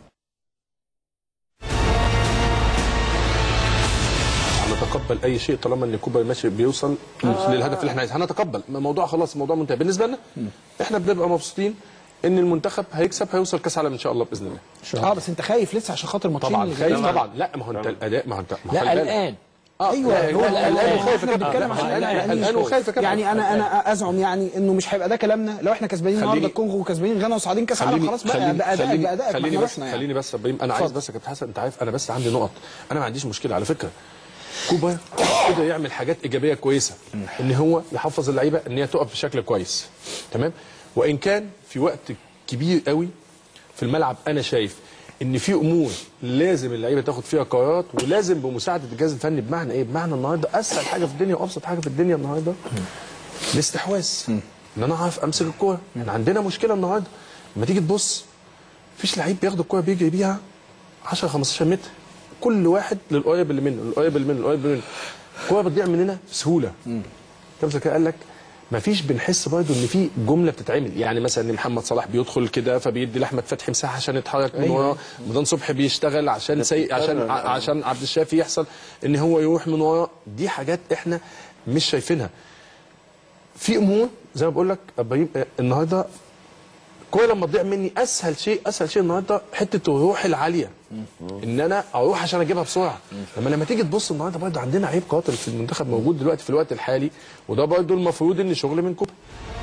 هنتقبل اي شيء طالما ان كوبا ماشي بيوصل للهدف اللي احنا عايزينه هنتقبل الموضوع خلاص الموضوع منتهي بالنسبه لنا احنا بنبقى مبسوطين ان المنتخب هيكسب هيوصل كاس عالم ان شاء الله باذن الله اه بس انت خايف لسه عشان خاطر ماتشين طبعا اللي خايف جايين. طبعا لا ما هو انت الاداء ما هو انت ما هو لا خلي بالك. قلقان اه ايوه لا، هو هو قلقان قلقان وخايف احنا يا كابتن. بنتكلم لا، عشان لا، قلقان قلقان وخايف يا كابتن. يعني انا انا ازعم يعني انه مش هيبقى ده كلامنا لو احنا كسبانين النهارده خليني- الكونغو وكسبانين غانا وصاعدين كاس عالم خلاص بقى خليني بادائك خليني بادائك ما خليني احنا بس رحنا يعني خليني بس يا ابراهيم انا عايز اتفضل. بس يا كابتن حسن انت عارف انا بس عندي نقط انا ما عنديش مشكله على فكره كوبا قدر يعمل حاجات ايجابيه كويسه ان هو يحفظ اللعيبه ان هي تقف بشكل كويس تمام وان كان في وقت كبير قوي في الملعب انا شايف ان في امور لازم اللعيبه تاخد فيها قرارات ولازم بمساعده الجهاز الفني بمعنى ايه؟ بمعنى النهارده اسهل حاجه في الدنيا وابسط حاجه في الدنيا النهارده الاستحواذ ان انا اعرف امسك الكوره احنا عندنا مشكله النهارده لما تيجي تبص مفيش لعيب بياخد الكوره بيجري بيها 10 15 متر كل واحد للقريب اللي منه للقريب اللي منه للقريب اللي منه الكوره بتضيع مننا بسهوله كابتن زكريا قال لك ما فيش بنحس برضه ان في جمله بتتعمل يعني مثلا ان محمد صلاح بيدخل كده فبيدي لاحمد فتحي مساحه عشان يتحرك من وراه رمضان صبحي بيشتغل عشان سي... عشان عشان عبد الشافي يحصل ان هو يروح من وراه دي حاجات احنا مش شايفينها في امور زي ما بقول لك ابراهيم آه، النهارده الكوره لما تضيع مني اسهل شيء اسهل شيء النهارده حته الروح العاليه ان انا اروح عشان اجيبها بسرعه لما لما تيجي تبص النهارده برضه عندنا عيب قاتل في المنتخب موجود دلوقتي في الوقت الحالي وده برضه المفروض ان شغل من كوبا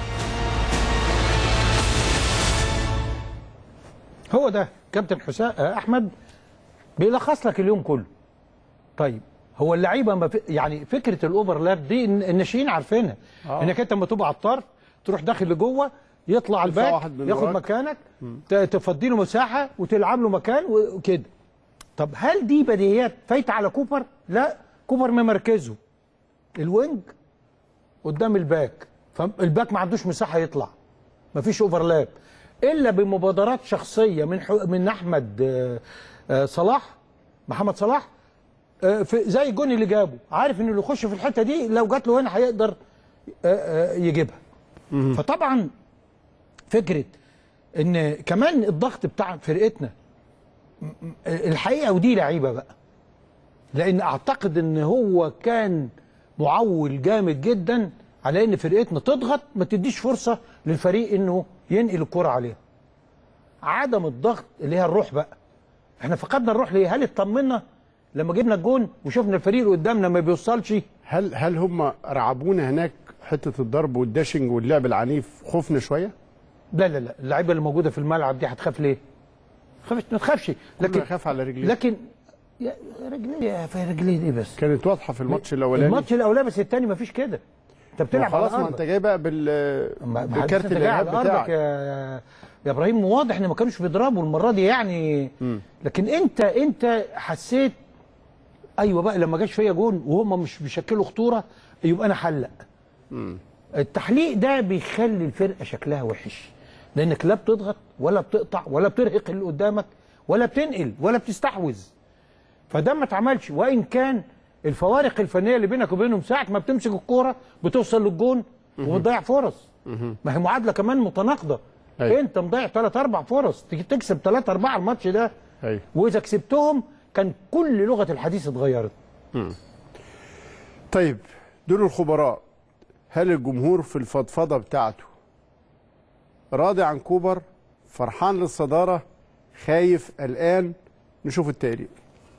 هو ده كابتن حسام آه، احمد بيلخص لك اليوم كله طيب هو اللعيبه ما في يعني فكره الاوفرلاب دي الن- الناشئين عارفينها آه. انك انت لما تبقى على الطرف تروح داخل لجوه يطلع الباك واحد من ياخد وراك. مكانك ت- تفضي له مساحه وتلعب له مكان وكده طب هل دي بديهيات فايته على كوبر؟ لا كوبر ممركزه الوينج قدام الباك فالباك ما عندوش مساحه يطلع مفيش اوفرلاب الا بمبادرات شخصيه من حو... من احمد آه، آه، صلاح محمد صلاح آه، في زي الجون اللي جابه عارف انه اللي يخش في الحته دي لو جات له هنا هيقدر آه، آه، يجيبها فطبعا فكره ان كمان الضغط بتاع فرقتنا م- م- الحقيقه ودي لعيبه بقى لان اعتقد ان هو كان معول جامد جدا على ان فرقتنا تضغط ما تديش فرصه للفريق انه ينقل الكره عليها عدم الضغط اللي هي الروح بقى احنا فقدنا الروح ليه هل اطمنا لما جبنا الجون وشفنا الفريق اللي قدامنا ما بيوصلش هل هل هم رعبونا هناك حته الضرب والداشنج واللعب العنيف خوفنا شويه؟ لا لا لا اللعيبه اللي موجوده في الملعب دي هتخاف ليه؟ خافش ما تخافش لكن لكن خاف على رجليه لكن يا رجليه يا في رجليه ايه بس؟ كانت واضحه في الماتش الاولاني الماتش الاولاني بس الثاني ما فيش كده انت بتلعب على خلاص ما الأرض. انت جاي بقى بال ما- ما بكارت حدش أنت جاي على الارهاب أرضك بتاعك يا يا ابراهيم واضح ان ما كانوش بيضربوا المره دي يعني لكن انت انت حسيت ايوه بقى لما جاش فيا جون وهم مش بيشكلوا خطوره يبقى انا حلق التحليق ده بيخلي الفرقه شكلها وحش لانك لا بتضغط ولا بتقطع ولا بترهق اللي قدامك ولا بتنقل ولا بتستحوذ فده ما اتعملش وان كان الفوارق الفنيه اللي بينك وبينهم ساعه ما بتمسك الكوره بتوصل للجون وبتضيع فرص ما هي معادله كمان متناقضه أيوة. انت مضيع ثلاث اربع فرص تيجي تكسب ثلاثة اربعة الماتش ده ايوه واذا كسبتهم كان كل لغه الحديث اتغيرت طيب دول الخبراء هل الجمهور في الفضفضه بتاعته راضي عن كوبر فرحان للصداره خايف قلقان نشوف التقرير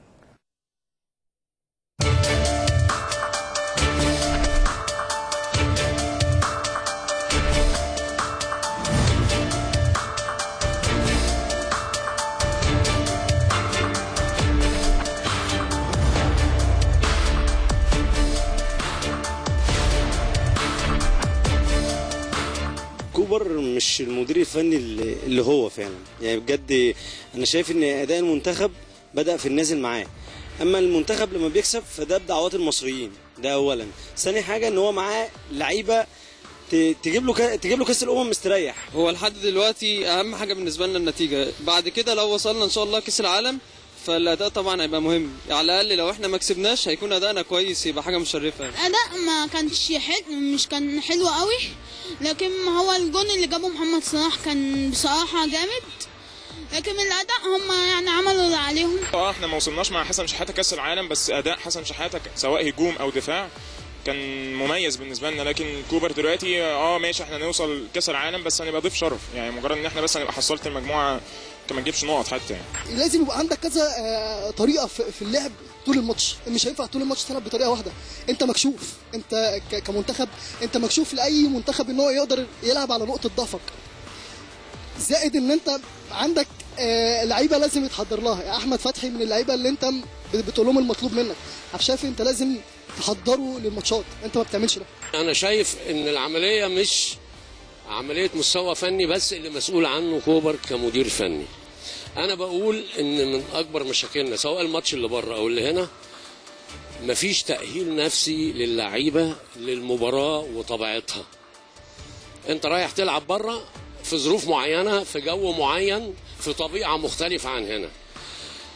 كوبر مش المدير الفني اللي اللي هو فعلا يعني بجد انا شايف ان اداء المنتخب بدا في النازل معاه اما المنتخب لما بيكسب فده بدعوات المصريين ده اولا ثاني حاجه ان هو معاه لعيبه ت- تجيب له كا- تجيب له كاس الامم مستريح هو لحد دلوقتي اهم حاجه بالنسبه لنا النتيجه بعد كده لو وصلنا ان شاء الله كاس العالم فالاداء طبعا هيبقى مهم على الاقل لو احنا ما كسبناش هيكون ادائنا كويس يبقى حاجه مشرفه يعني. اداء ما كانش حلو مش كان حلو قوي لكن هو الجون اللي جابه محمد صلاح كان بصراحه جامد لكن الاداء هم يعني عملوا اللي عليهم اه احنا ما وصلناش مع حسن شحاته كاس العالم بس اداء حسن شحاته ك- سواء هجوم او دفاع كان مميز بالنسبه لنا لكن كوبر دلوقتي اه ماشي احنا نوصل كاس العالم بس هنبقى ضيف شرف يعني مجرد ان احنا بس هنبقى حصلت المجموعه كمان ما نجيبش نقط حتى يعني لازم يبقى عندك كذا آه، طريقه في في اللعب طول الماتش مش هينفع طول الماتش تلعب بطريقه واحده انت مكشوف انت ك- كمنتخب انت مكشوف لاي منتخب ان هو يقدر يلعب على نقطه ضعفك زائد ان انت عندك آه، لعيبه لازم يتحضر لها يعني احمد فتحي من اللعيبه اللي انت م- بتقول لهم المطلوب منك عبد الشافي انت لازم تحضره للماتشات انت ما بتعملش ده انا شايف ان العمليه مش عمليه مستوى فني بس اللي مسؤول عنه كوبر كمدير فني انا بقول ان من اكبر مشاكلنا سواء الماتش اللي بره او اللي هنا مفيش تاهيل نفسي للعيبه للمباراه وطبيعتها انت رايح تلعب بره في ظروف معينه في جو معين في طبيعه مختلفه عن هنا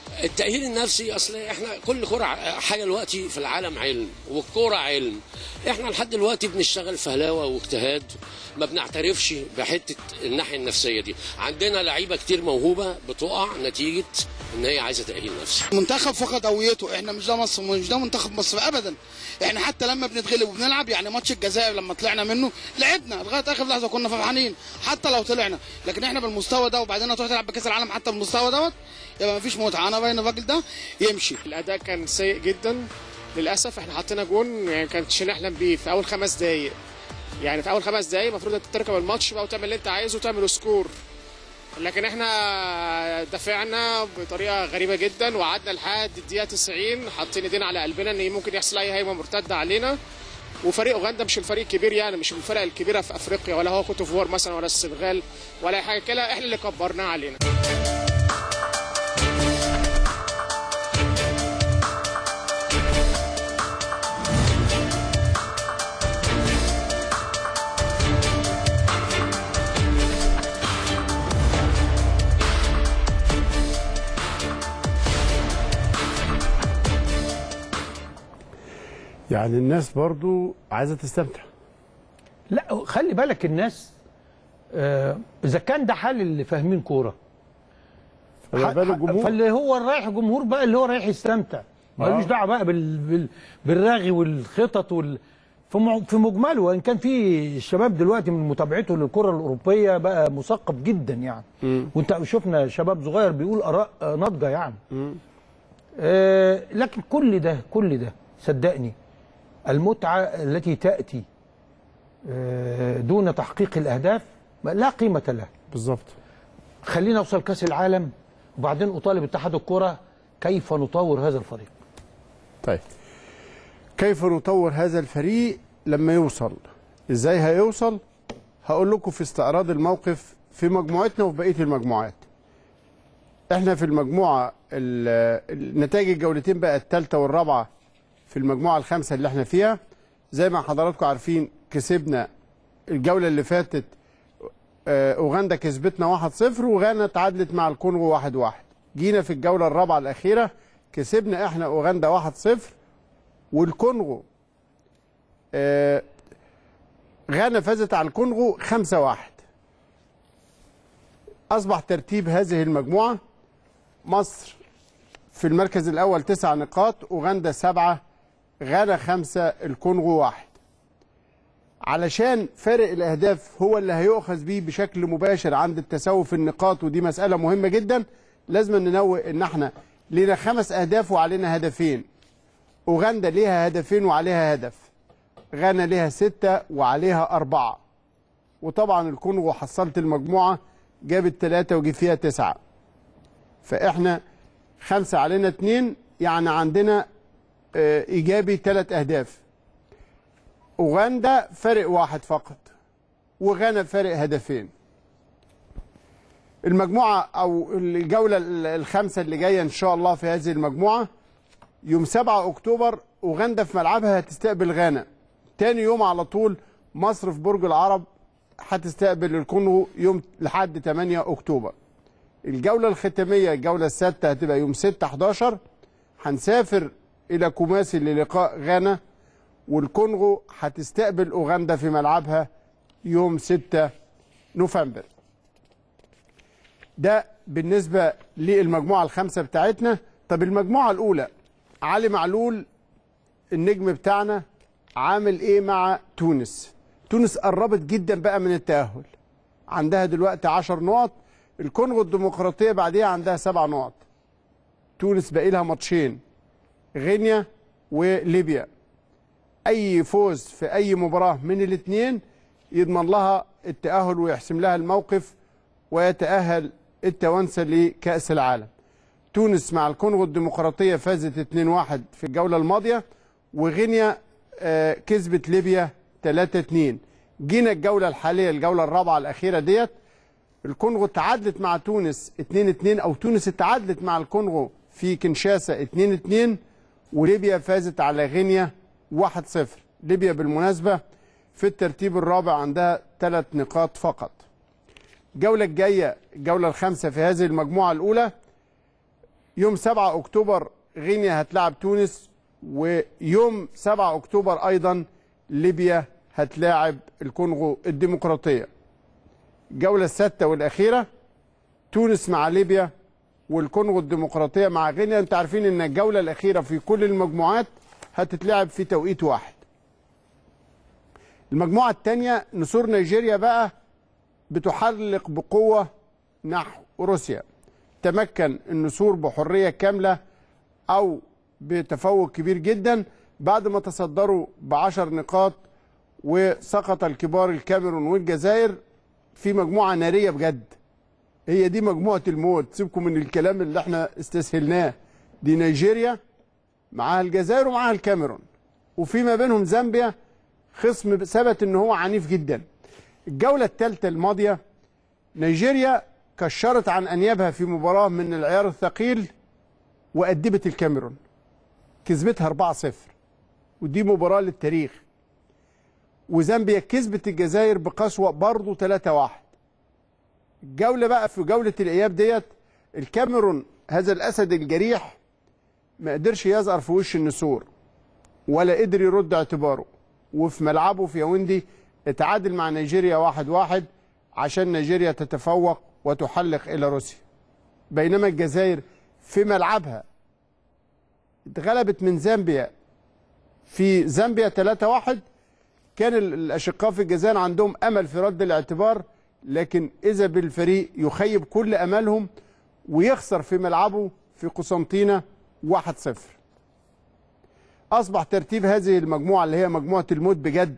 التأهيل النفسي اصل احنا كل كرة حاجة دلوقتي في العالم علم والكرة علم احنا لحد دلوقتي بنشتغل في هلاوة واجتهاد ما بنعترفش بحتة الناحية النفسية دي عندنا لعيبة كتير موهوبة بتقع نتيجة ان هي عايزة تأهيل نفسي المنتخب فقد هويته احنا مش ده مصر مش ده منتخب مصر ابدا احنا حتى لما بنتغلب وبنلعب يعني ماتش الجزائر لما طلعنا منه لعبنا لغايه اخر لحظه كنا فرحانين حتى لو طلعنا لكن احنا بالمستوى ده وبعدين هتروح تلعب بكاس العالم حتى بالمستوى دوت يبقى مفيش متعه انا باين الراجل ده يمشي الاداء كان سيء جدا للاسف احنا حطينا جون يعني كانتش نحلم بيه في اول خمس دقايق يعني في اول خمس دقايق المفروض انت تركب الماتش بقى وتعمل اللي انت عايزه وتعمل سكور لكن احنا دافعنا بطريقه غريبه جدا وقعدنا لحد الدقيقه 90 حاطين ايدينا على قلبنا ان ممكن يحصل اي هجمه مرتده علينا وفريق اوغندا مش الفريق الكبير يعني مش من الفرق الكبيره في افريقيا ولا هو كوت ديفوار مثلا ولا السنغال ولا اي حاجه كده احنا اللي كبرناه علينا يعني الناس برضو عايزه تستمتع لا خلي بالك الناس آه، اذا كان ده حال اللي فاهمين كوره فما بال الجمهور؟ فاللي هو رايح جمهور بقى اللي هو رايح يستمتع ملوش آه. دعوه بقى بال... بال... بالرغي والخطط وال في مع- في مجمله وان كان في الشباب دلوقتي من متابعته للكره الاوروبيه بقى مثقف جدا يعني وانت شفنا شباب صغير بيقول اراء آه، ناضجه يعني آه لكن كل ده كل ده صدقني المتعه التي تاتي آه، دون تحقيق الاهداف لا قيمه لها بالظبط خلينا نوصل كاس العالم وبعدين اطالب اتحاد الكره كيف نطور هذا الفريق طيب كيف نطور هذا الفريق لما يوصل ازاي هيوصل هقول لكم في استعراض الموقف في مجموعتنا وفي بقيه المجموعات احنا في المجموعه ال- النتائج الجولتين بقى الثالثه والرابعه في المجموعه الخامسه اللي احنا فيها زي ما حضراتكم عارفين كسبنا الجوله اللي فاتت آه، اوغندا كسبتنا 1-0 وغانا تعادلت مع الكونغو 1-1 جينا في الجوله الرابعه الاخيره كسبنا احنا اوغندا 1-0 والكونغو آه، غانا فازت على الكونغو 5-1 اصبح ترتيب هذه المجموعه مصر في المركز الاول تسع نقاط اوغندا سبعه غانا خمسه الكونغو واحد علشان فارق الاهداف هو اللي هيؤخذ بيه بشكل مباشر عند التساوي في النقاط ودي مساله مهمه جدا لازم ننوه ان احنا لينا خمس اهداف وعلينا هدفين اوغندا ليها هدفين وعليها هدف غانا ليها ستة وعليها أربعة وطبعا الكونغو حصلت المجموعة جابت ثلاثة وجي فيها تسعة فإحنا خمسة علينا اتنين يعني عندنا آه، إيجابي ثلاث أهداف أوغندا فارق واحد فقط وغانا فارق هدفين المجموعة أو الجولة الخامسة اللي جاية إن شاء الله في هذه المجموعة يوم 7 أكتوبر أوغندا في ملعبها هتستقبل غانا تاني يوم على طول مصر في برج العرب هتستقبل الكونغو يوم لحد 8 أكتوبر الجولة الختامية الجولة السادسة هتبقى يوم 6 11 هنسافر إلى كوماسي للقاء غانا والكونغو هتستقبل أوغندا في ملعبها يوم 6 نوفمبر ده بالنسبة للمجموعة الخامسة بتاعتنا طب المجموعة الأولى علي معلول النجم بتاعنا عامل إيه مع تونس تونس قربت جدا بقى من التأهل عندها دلوقتي 10 نقط الكونغو الديمقراطية بعديها عندها سبع نقط تونس باقي لها ماتشين غينيا وليبيا أي فوز في أي مباراة من الاثنين يضمن لها التأهل ويحسم لها الموقف ويتأهل التوانسة لكأس العالم تونس مع الكونغو الديمقراطية فازت 2-1 في الجولة الماضية وغينيا آه، كسبت ليبيا 3-2 جينا الجولة الحالية الجولة الرابعة الأخيرة ديت الكونغو تعادلت مع تونس 2-2 أو تونس تعادلت مع الكونغو في كنشاسة 2-2 وليبيا فازت على غينيا 1-0 ليبيا بالمناسبة في الترتيب الرابع عندها ثلاث نقاط فقط الجولة الجاية الجولة الخامسة في هذه المجموعة الأولى يوم 7 اكتوبر غينيا هتلاعب تونس ويوم 7 اكتوبر ايضا ليبيا هتلاعب الكونغو الديمقراطيه الجوله السادسه والاخيره تونس مع ليبيا والكونغو الديمقراطيه مع غينيا انت عارفين ان الجوله الاخيره في كل المجموعات هتتلعب في توقيت واحد المجموعه الثانيه نسور نيجيريا بقى بتحلق بقوه نحو روسيا تمكن النسور بحريه كامله او بتفوق كبير جدا بعد ما تصدروا بعشر نقاط وسقط الكبار الكاميرون والجزائر في مجموعه ناريه بجد هي دي مجموعه الموت سيبكم من الكلام اللي احنا استسهلناه دي نيجيريا معاها الجزائر ومعاها الكاميرون وفي ما بينهم زامبيا خصم ثبت ان هو عنيف جدا الجوله الثالثه الماضيه نيجيريا كشرت عن انيابها في مباراه من العيار الثقيل وأدبت الكاميرون كسبتها 4-0 ودي مباراه للتاريخ وزامبيا كسبت الجزائر بقسوه برضه 3-1 الجوله بقى في جوله الاياب ديت الكاميرون هذا الاسد الجريح ما قدرش يظهر في وش النسور ولا قدر يرد اعتباره وفي ملعبه في ياوندي اتعادل مع نيجيريا واحد واحد عشان نيجيريا تتفوق وتحلق الى روسيا بينما الجزائر في ملعبها اتغلبت من زامبيا في زامبيا 3-1 كان الاشقاء في الجزائر عندهم امل في رد الاعتبار لكن اذا بالفريق يخيب كل املهم ويخسر في ملعبه في قسنطينه 1-0 اصبح ترتيب هذه المجموعه اللي هي مجموعه الموت بجد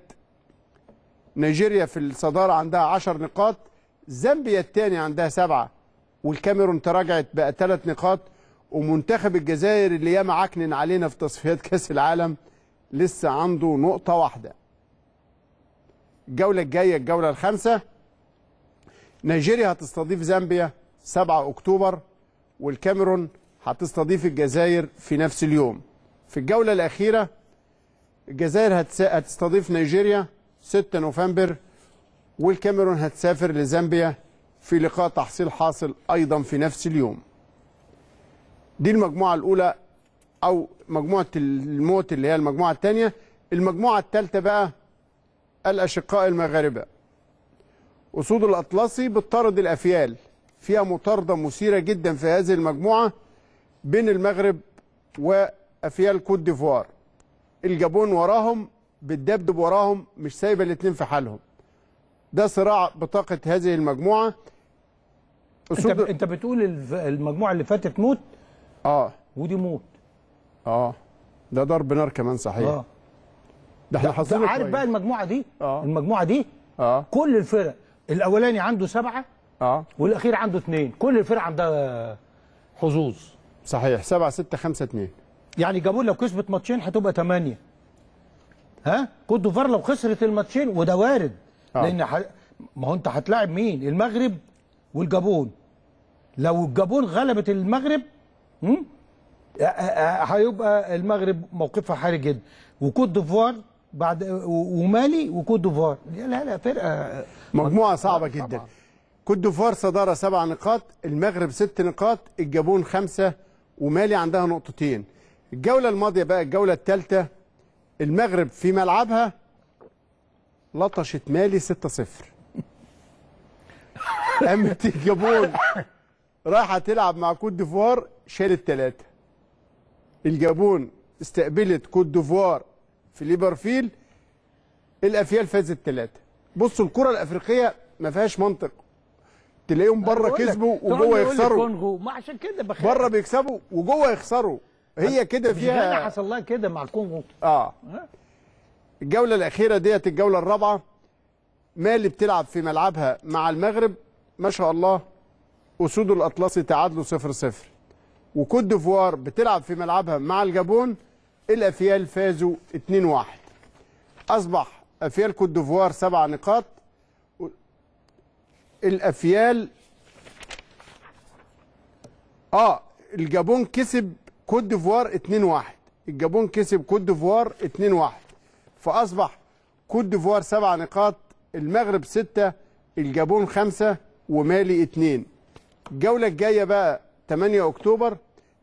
نيجيريا في الصداره عندها 10 نقاط زامبيا الثاني عندها سبعه والكاميرون تراجعت بقى ثلاث نقاط ومنتخب الجزائر اللي ياما عكنن علينا في تصفيات كاس العالم لسه عنده نقطه واحده الجوله الجايه الجوله الخامسه نيجيريا هتستضيف زامبيا 7 اكتوبر والكاميرون هتستضيف الجزائر في نفس اليوم في الجوله الاخيره الجزائر هتس- هتستضيف نيجيريا 6 نوفمبر والكاميرون هتسافر لزامبيا في لقاء تحصيل حاصل ايضا في نفس اليوم دي المجموعه الاولى او مجموعه الموت اللي هي المجموعه الثانيه المجموعه الثالثه بقى الاشقاء المغاربه اسود الاطلسي بتطارد الافيال فيها مطارده مثيره جدا في هذه المجموعه بين المغرب وافيال كوت ديفوار الجابون وراهم بتدبدب وراهم مش سايبه الاثنين في حالهم ده صراع بطاقه هذه المجموعه انت انت بتقول الف- المجموعه اللي فاتت موت اه ودي موت اه ده ضرب نار كمان صحيح اه ده احنا ده- حاصلين ده عارف بقى المجموعه دي اه المجموعه دي اه كل الفرق الاولاني عنده سبعه اه والاخير عنده اثنين كل الفرق عندها حظوظ صحيح 7 6 5 2 يعني جابون لو كسبت ماتشين هتبقى ثمانيه ها كوت ديفوار لو خسرت الماتشين وده وارد آه. لان ح... ما هو انت هتلاعب مين المغرب والجابون لو الجابون غلبت المغرب هم؟ آه، آه، هيبقى المغرب موقفها حرج جدا وكوت ديفوار بعد و- ومالي وكوت ديفوار لا لا فرقه مجموعه صعبه جدا كوت ديفوار صداره سبع نقاط المغرب ست نقاط الجابون خمسه ومالي عندها نقطتين الجوله الماضيه بقى الجوله الثالثه المغرب في ملعبها لطشت مالي 6 0 قامت الجابون رايحه تلعب مع كوت ديفوار شالت ثلاثه الجابون استقبلت كوت ديفوار في ليبرفيل الافيال فازت ثلاثه بصوا الكره الافريقيه ما فيهاش منطق تلاقيهم بره بقول لك، كسبوا تقعد وجوه يقول لي يخسروا كونغو ما عشان كده بخاف بره بيكسبوا وجوه يخسروا هي كده مش غانا فيها حصل لها كده مع الكونغو اه الجوله الاخيره ديت الجوله الرابعه مالي بتلعب في ملعبها مع المغرب ما شاء الله اسود الاطلسي تعادلوا 0 0 وكوت ديفوار بتلعب في ملعبها مع الجابون الافيال فازوا 2 1 اصبح افيال كوت ديفوار سبع نقاط و- الافيال اه الجابون كسب كوت ديفوار 2 1 الجابون كسب كوت ديفوار 2 1 فاصبح كوت ديفوار سبع نقاط المغرب ستة الجابون خمسة ومالي اتنين الجولة الجاية بقى 8 أكتوبر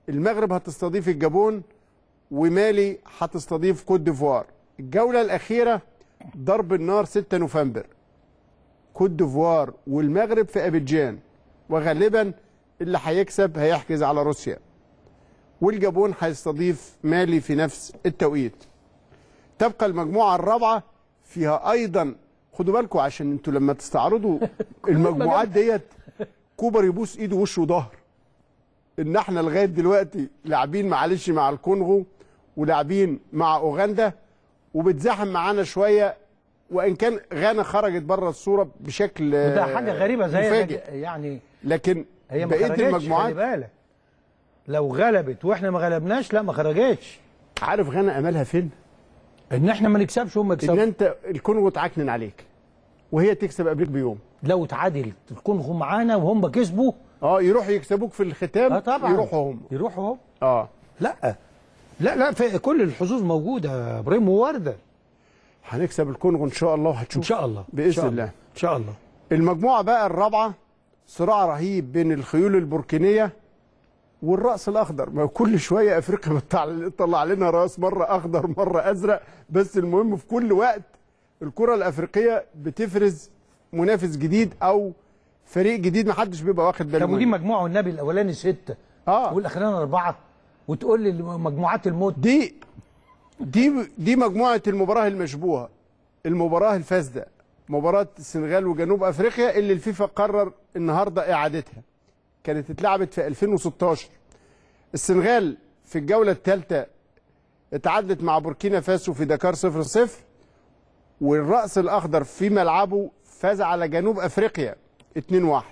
المغرب هتستضيف الجابون ومالي هتستضيف كوت ديفوار الجوله الاخيره ضرب النار 6 نوفمبر كوت ديفوار والمغرب في ابيجان وغالبا اللي هيكسب هيحجز على روسيا والجابون هيستضيف مالي في نفس التوقيت تبقى المجموعه الرابعه فيها ايضا خدوا بالكم عشان انتوا لما تستعرضوا المجموعات ديت كوبر يبوس ايده وشه وظهر ان احنا لغايه دلوقتي لاعبين معلش مع الكونغو ولاعبين مع اوغندا وبتزاحم معانا شويه وان كان غانا خرجت بره الصوره بشكل وده حاجه غريبه زي مفاجئ. يعني لكن هي ما بقيه خرجتش المجموعات خلي بالك لو غلبت واحنا ما غلبناش لا ما خرجتش عارف غانا املها فين؟ ان احنا ما نكسبش وهم ان يكسبوا انت الكونغو تعكنن عليك وهي تكسب قبلك بيوم لو اتعادلت الكونغو معانا وهم كسبوا اه يروحوا يكسبوك في الختام اه طبعا يروحوا هم يروحوا هم اه لا لا لا في كل الحظوظ موجوده يا ابراهيم وورده هنكسب الكونغو ان شاء الله وهتشوف ان شاء الله باذن إن شاء الله ان شاء الله المجموعه بقى الرابعه صراع رهيب بين الخيول البوركينيه والراس الاخضر ما كل شويه افريقيا بتطلع بتطلع لنا راس مره اخضر مره ازرق بس المهم في كل وقت الكره الافريقيه بتفرز منافس جديد او فريق جديد ما حدش بيبقى واخد باله طب ودي منه. مجموعه والنبي الاولاني سته اه والاخراني اربعه وتقول لي مجموعات الموت دي دي دي مجموعه المباراه المشبوهه المباراه الفاسده مباراه السنغال وجنوب افريقيا اللي الفيفا قرر النهارده اعادتها كانت اتلعبت في 2016 السنغال في الجوله الثالثه اتعادلت مع بوركينا فاسو في دكار 0 0 والراس الاخضر في ملعبه فاز على جنوب افريقيا 2 1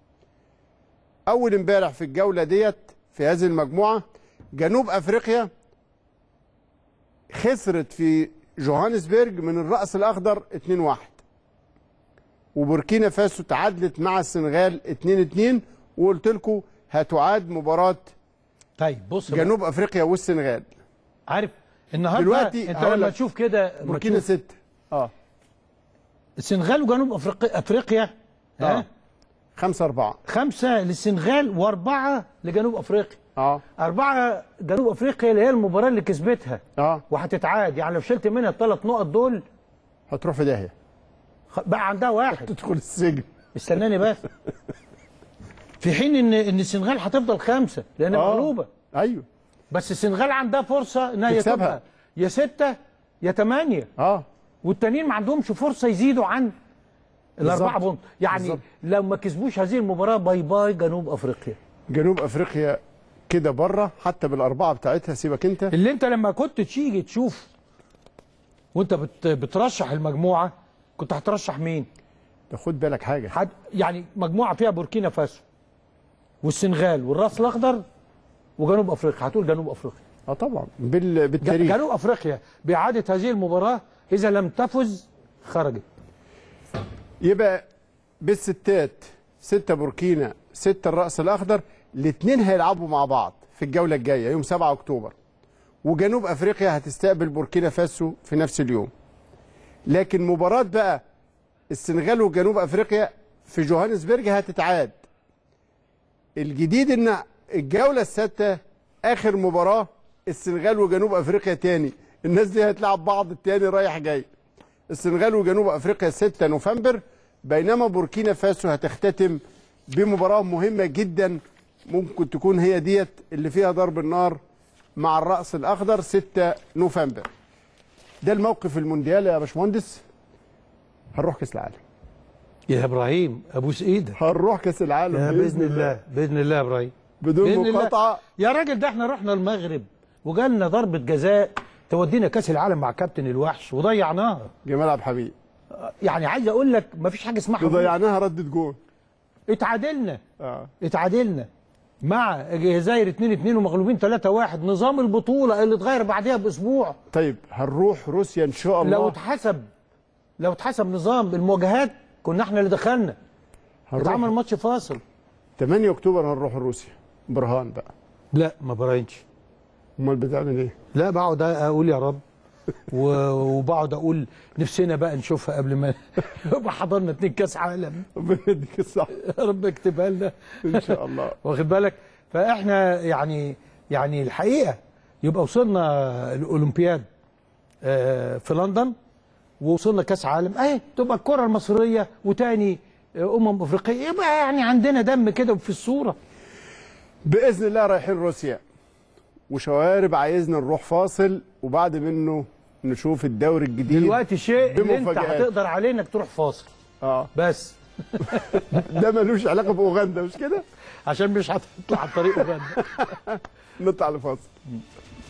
اول امبارح في الجوله ديت في هذه المجموعه جنوب افريقيا خسرت في جوهانسبرج من الراس الاخضر 2 1 وبوركينا فاسو تعادلت مع السنغال 2 2 وقلت لكم هتعاد مباراه طيب بص بقى. جنوب افريقيا والسنغال عارف النهارده دلوقتي انت هقول لما لك تشوف كده لما بوركينا تشوف 6 اه السنغال وجنوب افريقيا افريقيا ها اه 5 4 خمسه للسنغال واربعه لجنوب افريقيا اه اربعه جنوب افريقيا اللي هي المباراه اللي كسبتها اه وهتتعاد يعني لو شلت منها الثلاث نقط دول هتروح في داهيه خ- بقى عندها واحد تدخل السجن استناني بس في حين ان ان السنغال هتفضل خمسه لان آه. مغلوبه ايوه بس السنغال عندها فرصه انها تكسبها. تبقى يا سته يا ثمانيه اه والتانيين ما عندهمش فرصه يزيدوا عن الاربعه بالظبط. بونت يعني بالظبط. لو ما كسبوش هذه المباراه باي باي جنوب افريقيا جنوب افريقيا كده بره حتى بالاربعه بتاعتها سيبك انت اللي انت لما كنت تيجي تشوف وانت بت بترشح المجموعه كنت هترشح مين؟ خد بالك حاجه حد يعني مجموعه فيها بوركينا فاسو والسنغال والراس الاخضر وجنوب افريقيا هتقول جنوب افريقيا اه طبعا بال... بالتاريخ جنوب افريقيا باعاده هذه المباراه اذا لم تفز خرجت يبقى بالستات ستة بوركينا ستة الرأس الأخضر الاثنين هيلعبوا مع بعض في الجولة الجاية يوم 7 أكتوبر وجنوب أفريقيا هتستقبل بوركينا فاسو في نفس اليوم لكن مباراة بقى السنغال وجنوب أفريقيا في جوهانسبرج هتتعاد الجديد ان الجولة السادسة آخر مباراة السنغال وجنوب أفريقيا تاني الناس دي هتلعب بعض التاني رايح جاي السنغال وجنوب افريقيا 6 نوفمبر بينما بوركينا فاسو هتختتم بمباراه مهمه جدا ممكن تكون هي ديت اللي فيها ضرب النار مع الراس الاخضر 6 نوفمبر ده الموقف المونديال يا باشمهندس هنروح كاس العالم يا ابراهيم ابوس ايدك هنروح كاس العالم يا باذن الله باذن الله يا ابراهيم بدون بإذن الله. مقاطعه يا راجل ده احنا رحنا المغرب وجالنا ضربه جزاء تودينا كاس العالم مع كابتن الوحش وضيعناها جمال عبد الحميد يعني عايز اقول لك مفيش حاجه اسمها حظوظ. وضيعناها ردة جول اتعادلنا اه اتعادلنا مع الجزائر 2 2 ومغلوبين 3 1 نظام البطوله اللي اتغير بعدها باسبوع طيب هنروح روسيا ان شاء الله لو اتحسب لو اتحسب نظام المواجهات كنا احنا اللي دخلنا هنروح. اتعمل ماتش فاصل 8 اكتوبر هنروح روسيا برهان بقى لا ما براينش امال بتعمل ايه؟ لا بقعد اقول يا رب و- وبقعد اقول نفسنا بقى نشوفها قبل ما يبقى حضرنا اتنين كاس عالم ربنا يديك الصحه رب يكتبها لنا ان شاء الله واخد بالك فاحنا يعني يعني الحقيقه يبقى وصلنا الاولمبياد آه، في لندن ووصلنا كاس عالم اهي تبقى الكره المصريه وتاني آه، امم افريقيه يبقى يعني عندنا دم كده في الصوره باذن الله رايحين روسيا وشوارب عايزنا نروح فاصل وبعد منه نشوف الدوري الجديد دلوقتي الشيء اللي انت بمفاجآت. هتقدر عليه انك تروح فاصل اه بس ده ملوش علاقه باوغندا مش كده عشان مش هتطلع عن طريق اوغندا نطلع لفاصل